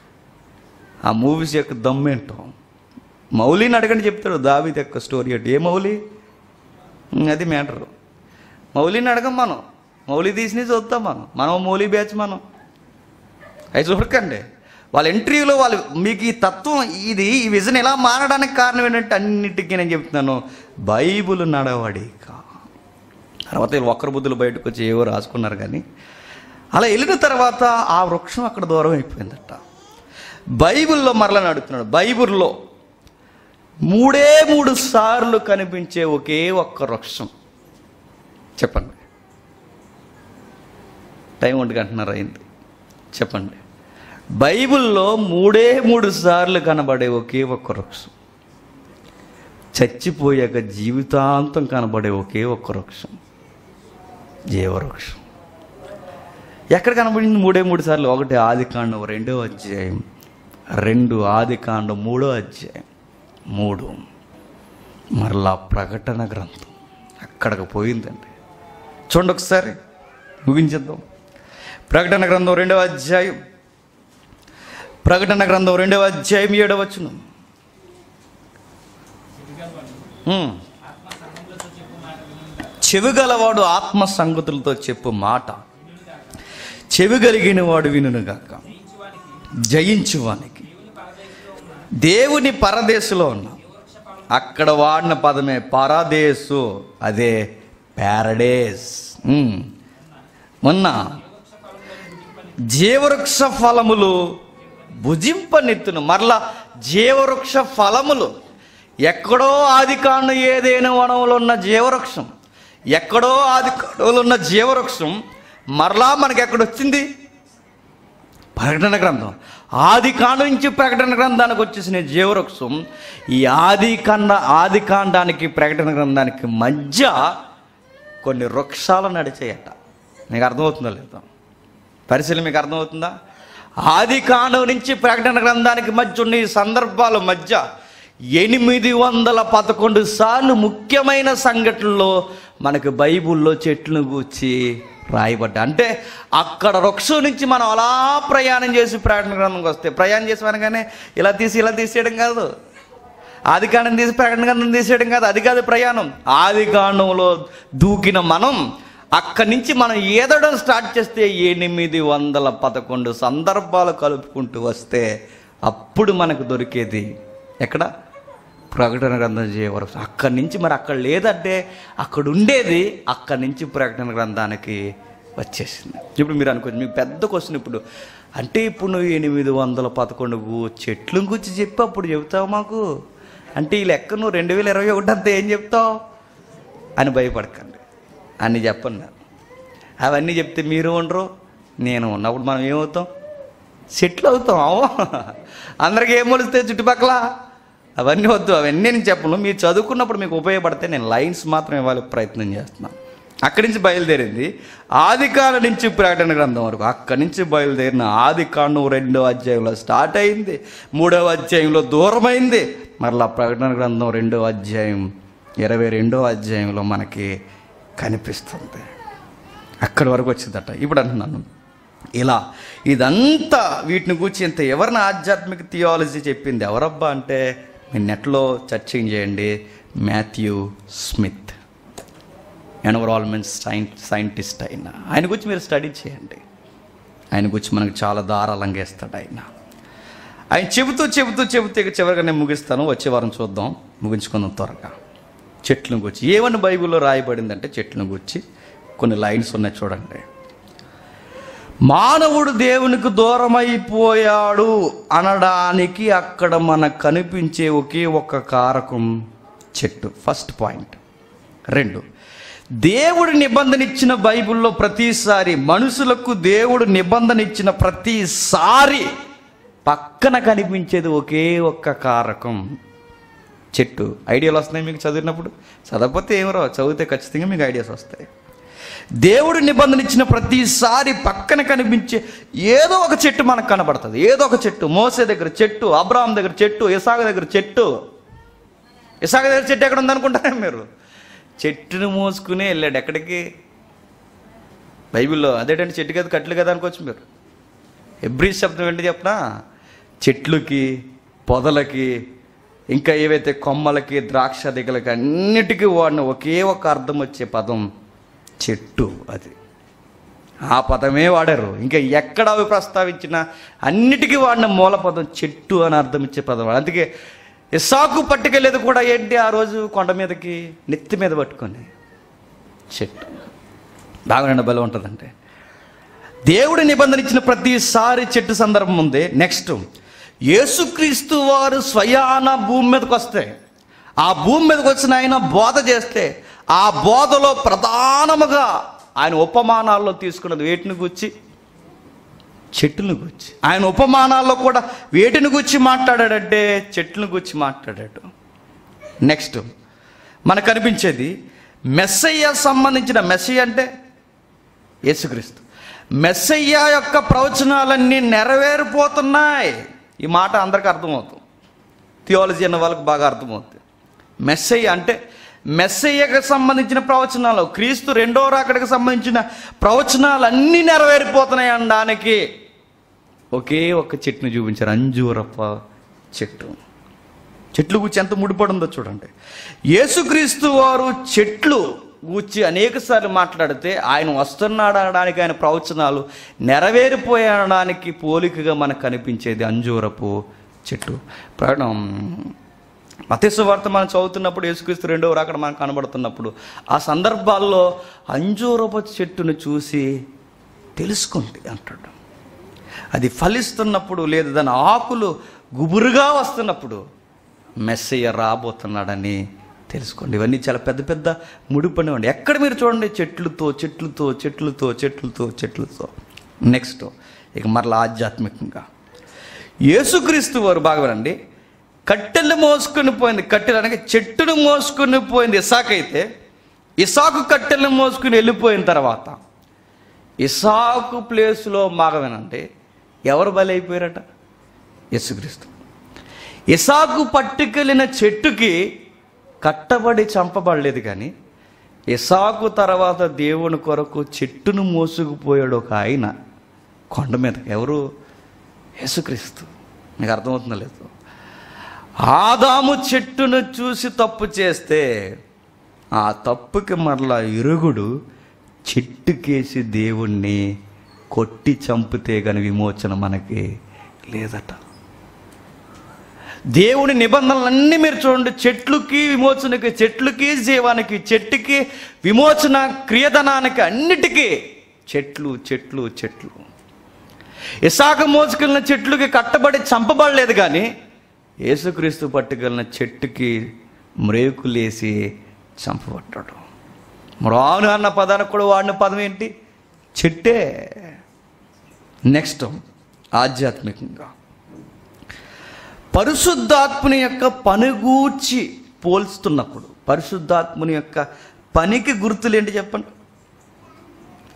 Speaker 1: ఆ మూవీస్ యొక్క దమ్మేంటో మౌలిని అడగండి చెప్తాడు దావిది యొక్క స్టోరీ అంటే ఏ మౌలి ఉమ్, అది మ్యాటరు మౌలిని అడగం మనం మౌలి తీసినవి చూద్దాం మనం మనం మౌలి బ్యాచ్ మనం అవి చూడకండి వాళ్ళ ఇంటర్వ్యూలో వాళ్ళు మీకు ఈ తత్వం ఇది ఈ విజన్ ఎలా మారడానికి కారణం ఏంటంటే అన్నిటికీ నేను చెప్తున్నాను బైబుల్ నడవడిక తర్వాత వీళ్ళు ఒక్కరు బుద్ధులు బయటకు వచ్చి ఏవో రాసుకున్నారు కానీ అలా వెళ్ళిన తర్వాత ఆ వృక్షం అక్కడ దూరం అయిపోయిందట బైబిల్లో మరలా నడుపుతున్నాడు బైబిల్లో మూడే మూడు సార్లు కనిపించే ఒకే ఒక్క వృక్షం చెప్పండి టైం ఒంటి గంటన్నర అయింది చెప్పండి బైబిల్లో మూడే మూడు సార్లు కనబడే ఒకే ఒక్క వృక్షం చచ్చిపోయాక జీవితాంతం కనబడే ఒకే ఒక్క వృక్షం జీవవృక్షం ఎక్కడ కనబడింది మూడే మూడు సార్లు ఒకటి ఆదికాండం రెండో అధ్యాయం రెండు ఆదికాండం మూడో అధ్యాయం మూడు మరలా ప్రకటన గ్రంథం అక్కడికి పోయిందండి చూడండి ఒకసారి ముగించేద్దాం ప్రకటన గ్రంథం రెండవ అధ్యాయం ప్రకటన గ్రంథం రెండవ అధ్యాయం ఏడవ వచనం హ్మ్. చెవిగలవాడు ఆత్మ సంగతులతో చెప్పు మాట చెవి కలిగిన వాడు వినుగాక జయించువానికి దేవుని పరదేశంలో ఉన్న అక్కడ వాడిన పదమే పరదేశు అదే ప్యారడేస్ ఉమ్. మొన్న జీవవృక్ష ఫలములు భుజింపనెత్తును మరలా జీవవృక్ష ఫలములు ఎక్కడో ఆది కాండం ఏదైనా వనంలో ఉన్న జీవవృక్షం ఎక్కడో ఆది కాండంలో ఉన్న జీవవృక్షం మరలా మనకి ఎక్కడొచ్చింది ప్రకటన గ్రంథం ఆది కాండం నుంచి ప్రకటన గ్రంథానికి వచ్చేసిన జీవవృక్షం ఈ ఆది కాండ ఆది కాండానికి ప్రకటన గ్రంథానికి మధ్య కొన్ని వృక్షాలు నడిచాయట మీకు అర్థమవుతుందో లేదో పరిశీలన మీకు అర్థమవుతుందా ఆది కాండం నుంచి ప్రకటన గ్రంథానికి మధ్య ఉన్న ఈ సందర్భాల మధ్య ఎనిమిది వందల పదకొండు సార్లు ముఖ్యమైన సంఘటనలో మనకు బైబిల్లో చెట్లను గూర్చి రాయబడ్డా అంటే అక్కడ వృక్షం నుంచి మనం అలా ప్రయాణం చేసి ప్రకటన గ్రంథంకి వస్తే ప్రయాణం చేసి అనగానే ఇలా తీసి ఇలా తీసేయడం కాదు ఆది కాండం తీసి ప్రకటన గ్రంథం తీసేయడం కాదు అది కాదు ప్రయాణం ఆది కాండంలో దూకిన మనం అక్కడి నుంచి మనం ఏదడం స్టార్ట్ చేస్తే ఎనిమిది వందల పదకొండు సందర్భాలు కలుపుకుంటూ వస్తే అప్పుడు మనకు దొరికేది ఎక్కడ ప్రకటన గ్రంథం చేయవరకు అక్కడి నుంచి మరి అక్కడ లేదంటే అక్కడ ఉండేది అక్కడి నుంచి ప్రకటన గ్రంథానికి వచ్చేసింది ఇప్పుడు మీరు అనుకోండి మీకు పెద్ద క్వశ్చన్ ఇప్పుడు అంటే ఇప్పుడు నువ్వు ఎనిమిది వందల పదకొండు గు- చెట్లను గురించి చెప్పి అప్పుడు చెబుతావు మాకు అంటే ఈ లెక్క నువ్వు రెండు వేల ఇరవై ఒకటి అంతా ఏం చెప్తావు అని భయపడకండి అన్ని చెప్పను నేను అవన్నీ చెప్తే మీరు ఉండరు నేను ఉన్నప్పుడు మనం ఏమవుతాం సెటిల్ అవుతాం అవ్వ అందరికి ఏం మొలుస్తాయి చుట్టుపక్కల అవన్నీ వద్దు అవన్నీ నేను చెప్పను మీరు చదువుకున్నప్పుడు మీకు ఉపయోగపడితే నేను లైన్స్ మాత్రం ఇవ్వాలి ప్రయత్నం చేస్తున్నాను అక్కడి నుంచి బయలుదేరింది ఆది కాలం నుంచి ప్రకటన గ్రంథం వరకు అక్కడి నుంచి బయలుదేరిన ఆది కాండం రెండో అధ్యాయంలో స్టార్ట్ అయింది మూడవ అధ్యాయంలో దూరమైంది మరలా ప్రకటన గ్రంథం రెండో అధ్యాయం ఇరవై రెండో అధ్యాయంలో మనకి కనిపిస్తుంది అక్కడి వరకు వచ్చిందట ఇప్పుడు అంటున్నాను ఇలా ఇదంతా వీటిని గురించి ఇంత ఎవరిని ఆధ్యాత్మిక థియాలజీ చెప్పింది ఎవరబ్బా అంటే మీరు నెట్లో చర్చింగ్ చేయండి Matthew Smith environment sign scientist ఆయన ఆయన గురించి మీరు స్టడీ చేయండి ఆయన గురించి మనకు చాలా దారాళంగా ఇస్తాడు ఆయన ఆయన చెబుతూ చెబుతూ చెబుతూ ఇక చివరిగా నేను ముగిస్తాను వచ్చే వారం చూద్దాం ముగించుకుందాం త్వరగా చెట్లను గురించి ఏమని బైబిల్లో రాయబడిందంటే చెట్లను గురించి కొన్ని లైన్స్ ఉన్నాయి చూడండి మానవుడు దేవునికి దూరమైపోయాడు అనడానికి అక్కడ మనకు కనిపించే ఒకే ఒక్క కారకం చెట్టు ఫస్ట్ పాయింట్ రెండు దేవుడు నిబంధన ఇచ్చిన బైబిల్లో ప్రతిసారి మనుషులకు దేవుడు నిబంధన ఇచ్చిన ప్రతిసారి పక్కన కనిపించేది ఒకే ఒక్క కారకం చెట్టు ఐడియాలు వస్తున్నాయి మీకు చదివినప్పుడు చదవకపోతే ఏం రావు చదివితే ఖచ్చితంగా మీకు ఐడియాస్ వస్తాయి దేవుడు నిబంధన ఇచ్చిన ప్రతిసారి పక్కన కనిపించే ఏదో ఒక చెట్టు మనకు కనబడుతుంది ఏదో ఒక చెట్టు మోసే దగ్గర చెట్టు అబ్రాహం దగ్గర చెట్టు ఇసాగ దగ్గర చెట్టు ఇసాగ దగ్గర చెట్టు ఎక్కడ ఉందనుకుంటారా మీరు చెట్టును మోసుకునే వెళ్ళాడు ఎక్కడికి బైబిల్లో అదేంటంటే చెట్టు కదా కట్లు కదా అనుకోవచ్చు మీరు ఎబ్రీ శబ్దం ఏంటి చెప్పనా చెట్లుకి పొదలకి ఇంకా ఏవైతే కొమ్మలకి ద్రాక్ష దిగలకి అన్నిటికీ వాడిన ఒకే ఒక అర్థం వచ్చే పదం చెట్టు అది ఆ పదమే వాడారు ఇంకా ఎక్కడ అవి ప్రస్తావించినా అన్నిటికీ వాడిన మూల పదం చెట్టు అని అర్థం ఇచ్చే పదం వాడు. అందుకే ఇసాకు పట్టుకెళ్ళేది కూడా ఏంటి ఆ రోజు కొండ మీదకి నెత్తి మీద పట్టుకొని చెట్టు బాగా బలం ఉంటుందంటే దేవుడి నిబంధన ఇచ్చిన ప్రతిసారి చెట్టు సందర్భం ఉంది నెక్స్ట్ యేసుక్రీస్తు వారు స్వయాన భూమి మీదకి వస్తే ఆ భూమి మీదకి వచ్చిన ఆయన బోధ చేస్తే ఆ బోధలో ప్రధానముగా ఆయన ఉపమానాల్లో తీసుకున్నది వేటిని గుచ్చి చెట్టును గుచ్చి ఆయన ఉపమానాల్లో కూడా వేటిని గుచ్చి మాట్లాడాడంటే చెట్లను గుచ్చి మాట్లాడాడు నెక్స్ట్ మనకు కనిపించేది మెస్సయ్య సంబంధించిన మెస్సయ్య అంటే యేసుక్రీస్తు మెస్సయ్య యొక్క ప్రవచనాలన్నీ నెరవేరిపోతున్నాయి ఈ మాట అందరికీ అర్థమవుతుంది థియాలజీ అన్న వాళ్ళకి బాగా అర్థమవుతుంది మెస్సయ్య అంటే మెస్సయ్యకు సంబంధించిన ప్రవచనాలు క్రీస్తు రెండో రాకడికి సంబంధించిన ప్రవచనాలన్నీ నెరవేరిపోతున్నాయి అనడానికి ఒకే ఒక్క చెట్టుని చూపించారు అంజూరప్ప చెట్టు చెట్లు గురించి ఎంత ముడిపడి ఉందో చూడండి యేసుక్రీస్తు వారు చెట్లు గూర్చి అనేకసార్లు మాట్లాడితే ఆయన వస్తున్నాడు అనడానికి ఆయన ప్రవచనాలు నెరవేరిపోయడానికి పోలికగా మనకు కనిపించేది అంజూరపు చెట్టు ప్రాణం మతేశ్వ వార్త మనం చదువుతున్నప్పుడు యేసుక్రీస్తు రెండో రాకడ మనకు కనబడుతున్నప్పుడు ఆ సందర్భాల్లో అంజూరపు చెట్టును చూసి తెలుసుకోండి అంటాడు అది ఫలిస్తున్నప్పుడు లేదా దాని ఆకులు గుబురుగా వస్తున్నప్పుడు మెస్సయ్య రాబోతున్నాడని తెలుసుకోండి ఇవన్నీ చాలా పెద్ద పెద్ద ముడిపడి ఉండి ఎక్కడ మీరు చూడండి చెట్లతో చెట్లతో చెట్లతో చెట్లతో చెట్లతో నెక్స్ట్ ఇక మరలా ఆధ్యాత్మికంగా యేసుక్రీస్తు వారు బాగా వినండి కట్టెలు మోసుకొని పోయింది కట్టెలు అనగా చెట్టును మోసుకొని పోయింది ఇసాక్ అయితే ఇసాకు కట్టెలు మోసుకుని వెళ్ళిపోయిన తర్వాత ఇసాకు ప్లేస్లో మాగ వినండి ఎవరు బలైపోయారట యేసుక్రీస్తు ఇసాకు పట్టుకెళ్ళిన చెట్టుకి కట్టబడి చంపబడలేదు కానీ ఇసాకు తర్వాత దేవుని కొరకు చెట్టును మోసుకుపోయాడు ఒక ఆయన కొండ మీద ఎవరు యేసుక్రీస్తు మీకు అర్థమవుతుందో లేదు ఆదాము చెట్టును చూసి తప్పు చేస్తే ఆ తప్పుకి మరలా ఇరుగుడు చెట్టుకేసి దేవుణ్ణి కొట్టి చంపితే గని విమోచన మనకి లేదట దేవుని నిబంధనలన్నీ మీరు చూడండి చెట్లుకి విమోచనకి చెట్లుకి జీవానికి చెట్టుకి విమోచన క్రియధనానికి అన్నిటికీ చెట్లు చెట్లు చెట్లు ఇసాక మోసుకెళ్ళిన చెట్లుకి కట్టబడి చంపబడలేదు కానీ యేసుక్రీస్తు పట్టుకెళ్ళిన చెట్టుకి మ్రేకులేసి చంపబడ్డాడు మ్రాను అన్న పదానికి కూడా వాడిన పదం ఏంటి చెట్టే నెక్స్ట్ ఆధ్యాత్మికంగా పరిశుద్ధాత్ముని యొక్క పనిగూర్చి పోల్స్తున్నప్పుడు పరిశుద్ధాత్ముని యొక్క పనికి గుర్తులు ఏంటి చెప్పండి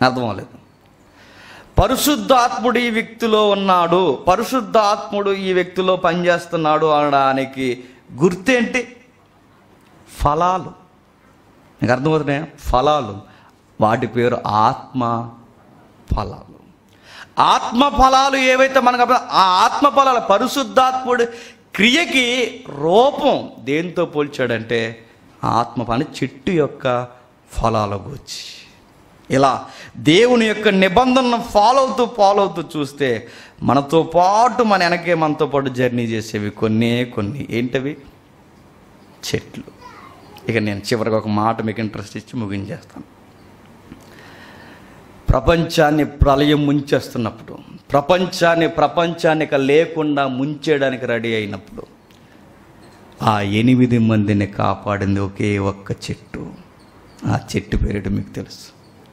Speaker 1: అర్థం అవ్వలేదు పరిశుద్ధాత్ముడు ఈ వ్యక్తిలో ఉన్నాడు పరిశుద్ధాత్ముడు ఈ వ్యక్తిలో పనిచేస్తున్నాడు అనడానికి గుర్తేంటి ఫలాలు నీకు అర్థమవుతున్నాయా ఫలాలు వాటి పేరు ఆత్మ ఫలాలు ఆత్మ ఫలాలు ఏవైతే మనకు అర్థం- ఆ ఆత్మ ఫలాలు పరిశుద్ధాత్ముడు క్రియకి రూపం దేంతో పోల్చాడంటే ఆత్మ పని చెట్టు యొక్క ఫలాల గురించి ఇలా దేవుని యొక్క నిబంధనను ఫాలో అవుతూ ఫాలో అవుతూ చూస్తే మనతో పాటు మన వెనకే మనతో పాటు జర్నీ చేసేవి కొన్నే కొన్ని ఏంటవి చెట్లు ఇక నేను చివరికి ఒక మాట మీకు ఇంట్రెస్ట్ ఇచ్చి ముగించేస్తాను ప్రపంచాన్ని ప్రళయం ముంచేస్తున్నప్పుడు ప్రపంచాన్ని ప్రపంచాన్ని ఇక లేకుండా ముంచేయడానికి రెడీ అయినప్పుడు ఆ ఎనిమిది మందిని కాపాడింది ఒకే ఒక్క చెట్టు ఆ చెట్టు పేరేట మీకు తెలుసు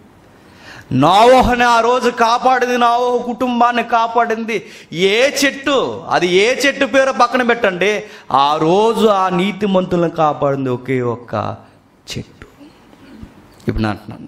Speaker 1: నావోహని ఆ రోజు కాపాడింది నావోహ కుటుంబాన్ని కాపాడింది ఏ చెట్టు అది ఏ చెట్టు పేరు పక్కన పెట్టండి ఆ రోజు ఆ నీతిమంతులను కాపాడింది ఒకే ఒక్క చెట్టు ఇప్పుడు నేను అంటున్నాను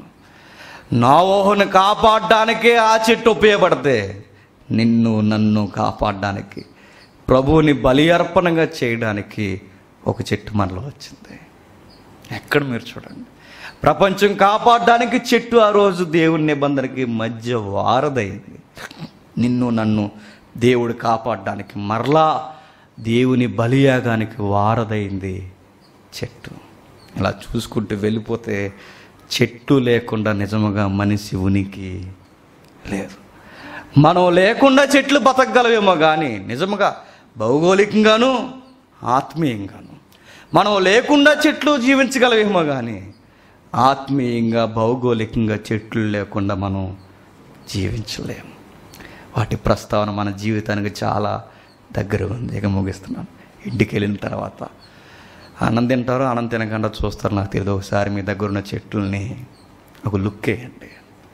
Speaker 1: నావోహను కాపాడడానికే ఆ చెట్టు ఉపయోగపడితే నిన్ను నన్ను కాపాడడానికి ప్రభువుని బలి అర్పణగా చేయడానికి ఒక చెట్టు మనలో వచ్చింది ఎక్కడ మీరు చూడండి ప్రపంచం కాపాడడానికి చెట్టు ఆ రోజు దేవుని నిబంధనకి మధ్య వారదైంది నిన్ను నన్ను దేవుడు కాపాడడానికి మరలా దేవుని బలియాగానికి వారదైంది చెట్టు ఇలా చూసుకుంటూ వెళ్ళిపోతే చెట్టు లేకుండా నిజముగా మనిషి ఉనికి లేదు మనం లేకుండా చెట్లు బతకగలవేమో కానీ నిజముగా భౌగోళికంగాను ఆత్మీయంగాను మనం లేకుండా చెట్లు జీవించగలవేమో కానీ ఆత్మీయంగా భౌగోళికంగా చెట్లు లేకుండా మనం జీవించలేము వాటి ప్రస్తావన మన జీవితానికి చాలా దగ్గర ఉంది ఇక ముగిస్తున్నాను ఇంటికి వెళ్ళిన తర్వాత అన్నం తింటారో అన్నం తినకుండా చూస్తారు నాకు తెలియదు ఒకసారి మీ దగ్గర ఉన్న చెట్లని ఒక లుక్ వేయండి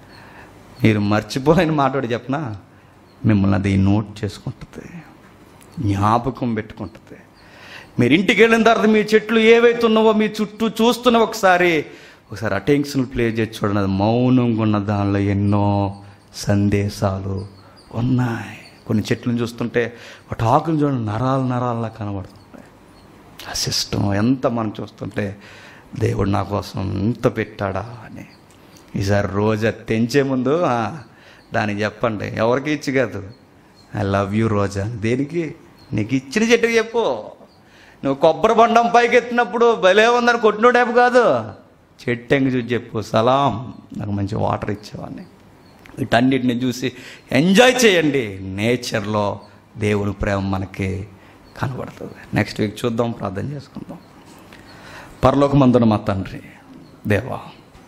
Speaker 1: మీరు మర్చిపోలేని మాట్లాడి చెప్పనా మిమ్మల్ని అది నోట్ చేసుకుంటుంది జ్ఞాపకం పెట్టుకుంటుంది మీరు ఇంటికి వెళ్ళిన తర్వాత మీ చెట్లు ఏవైతే ఉన్నావో మీ చుట్టూ చూస్తున్న ఒకసారి ఒకసారి అటెన్షన్ ప్లే చేసి చూడండి అది మౌనంగా ఉన్న దానిలో ఎన్నో సందేశాలు ఉన్నాయి కొన్ని చెట్లను చూస్తుంటే వాటి ఆకులు చూడండి నరాలు నరాల్లా కనబడుతుంటాయి ఆ సిస్టమ్ ఎంత మనం చూస్తుంటే దేవుడు నా కోసం ఇంత పెట్టాడా అని ఈసారి రోజా తెంచే ముందు ఆ, దానికి చెప్పండి ఎవరికి ఇచ్చి కాదు ఐ లవ్ యూ రోజా దేనికి నీకు ఇచ్చిన చెట్టుకి చెప్పు నువ్వు కొబ్బరి బండం పైకి ఎత్తినప్పుడు భలే ఉందని కొట్టినోడేపు కాదు చెట్టు ఎంగి చూసి చెప్పు సలాం నాకు మంచి వాటర్ ఇచ్చేవాడిని వీటన్నిటిని చూసి ఎంజాయ్ చేయండి నేచర్లో దేవుని ప్రేమ మనకి కనబడుతుంది నెక్స్ట్ వీక్ చూద్దాం ప్రార్థన చేసుకుందాం పరలోకమందున మా తండ్రి దేవా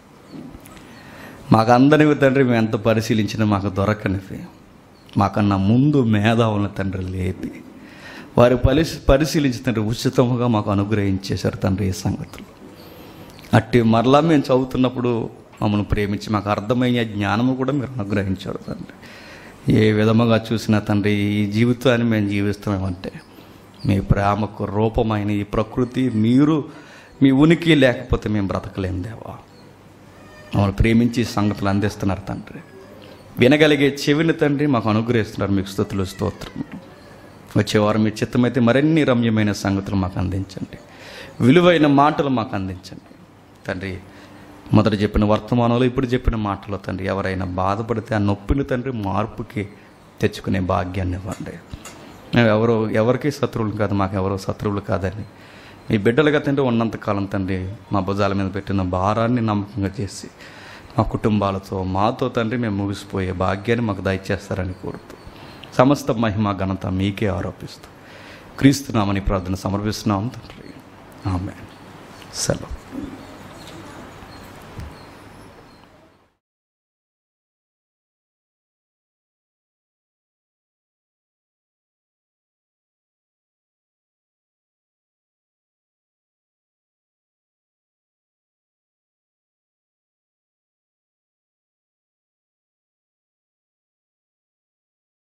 Speaker 1: మాకు అందనివి తండ్రి మేము ఎంత పరిశీలించినా మాకు దొరకనివి మాకన్నా ముందు మేధావుల తండ్రి లేపి వారి పరిశీ పరిశీలించి తండ్రి ఉచితముగా మాకు అనుగ్రహించేశారు తండ్రి ఈ సంగతులు అట్టి మరలా మేము చదువుతున్నప్పుడు మమ్మల్ని ప్రేమించి మాకు అర్థమయ్యే జ్ఞానము కూడా మీరు అనుగ్రహించారు తండ్రి ఏ విధముగా చూసినా తండ్రి ఈ జీవితాన్ని మేము జీవిస్తున్నామంటే మీ ప్రేమకు రూపమైన ఈ ప్రకృతి మీరు మీ ఉనికి లేకపోతే మేము బ్రతకలేం దేవా మమ్మల్ని ప్రేమించి ఈ సంగతులు అందిస్తున్నారు తండ్రి వినగలిగే చెవిని తండ్రి మాకు అనుగ్రహిస్తున్నారు మీకు స్థుతులు స్తోత్రం వచ్చేవారు మీ చిత్తమైతే మరిన్ని రమ్యమైన సంగతులు మాకు అందించండి విలువైన మాటలు మాకు అందించండి తండ్రి మొదట చెప్పిన వర్తమానంలో ఇప్పుడు చెప్పిన మాటలో తండ్రి ఎవరైనా బాధపడితే ఆ నొప్పిని తండ్రి మార్పుకి తెచ్చుకునే భాగ్యాన్ని ఇవ్వండి మేము ఎవరో ఎవరికి శత్రువులు కాదు మాకు ఎవరో శత్రువులు కాదని మీ బిడ్డలుగా తండ్రి ఉన్నంతకాలం తండ్రి మా భుజాల మీద పెట్టిన భారాన్ని నమ్మకంగా చేసి మా కుటుంబాలతో మాతో తండ్రి మేము ముగిసిపోయే భాగ్యాన్ని మాకు దయచేస్తారని కోరుతూ సమస్త మహిమ ఘనత మీకే ఆరోపిస్తూ క్రీస్తునామని ప్రార్థన సమర్పిస్తున్నాం తండ్రి ఆమె సెలవు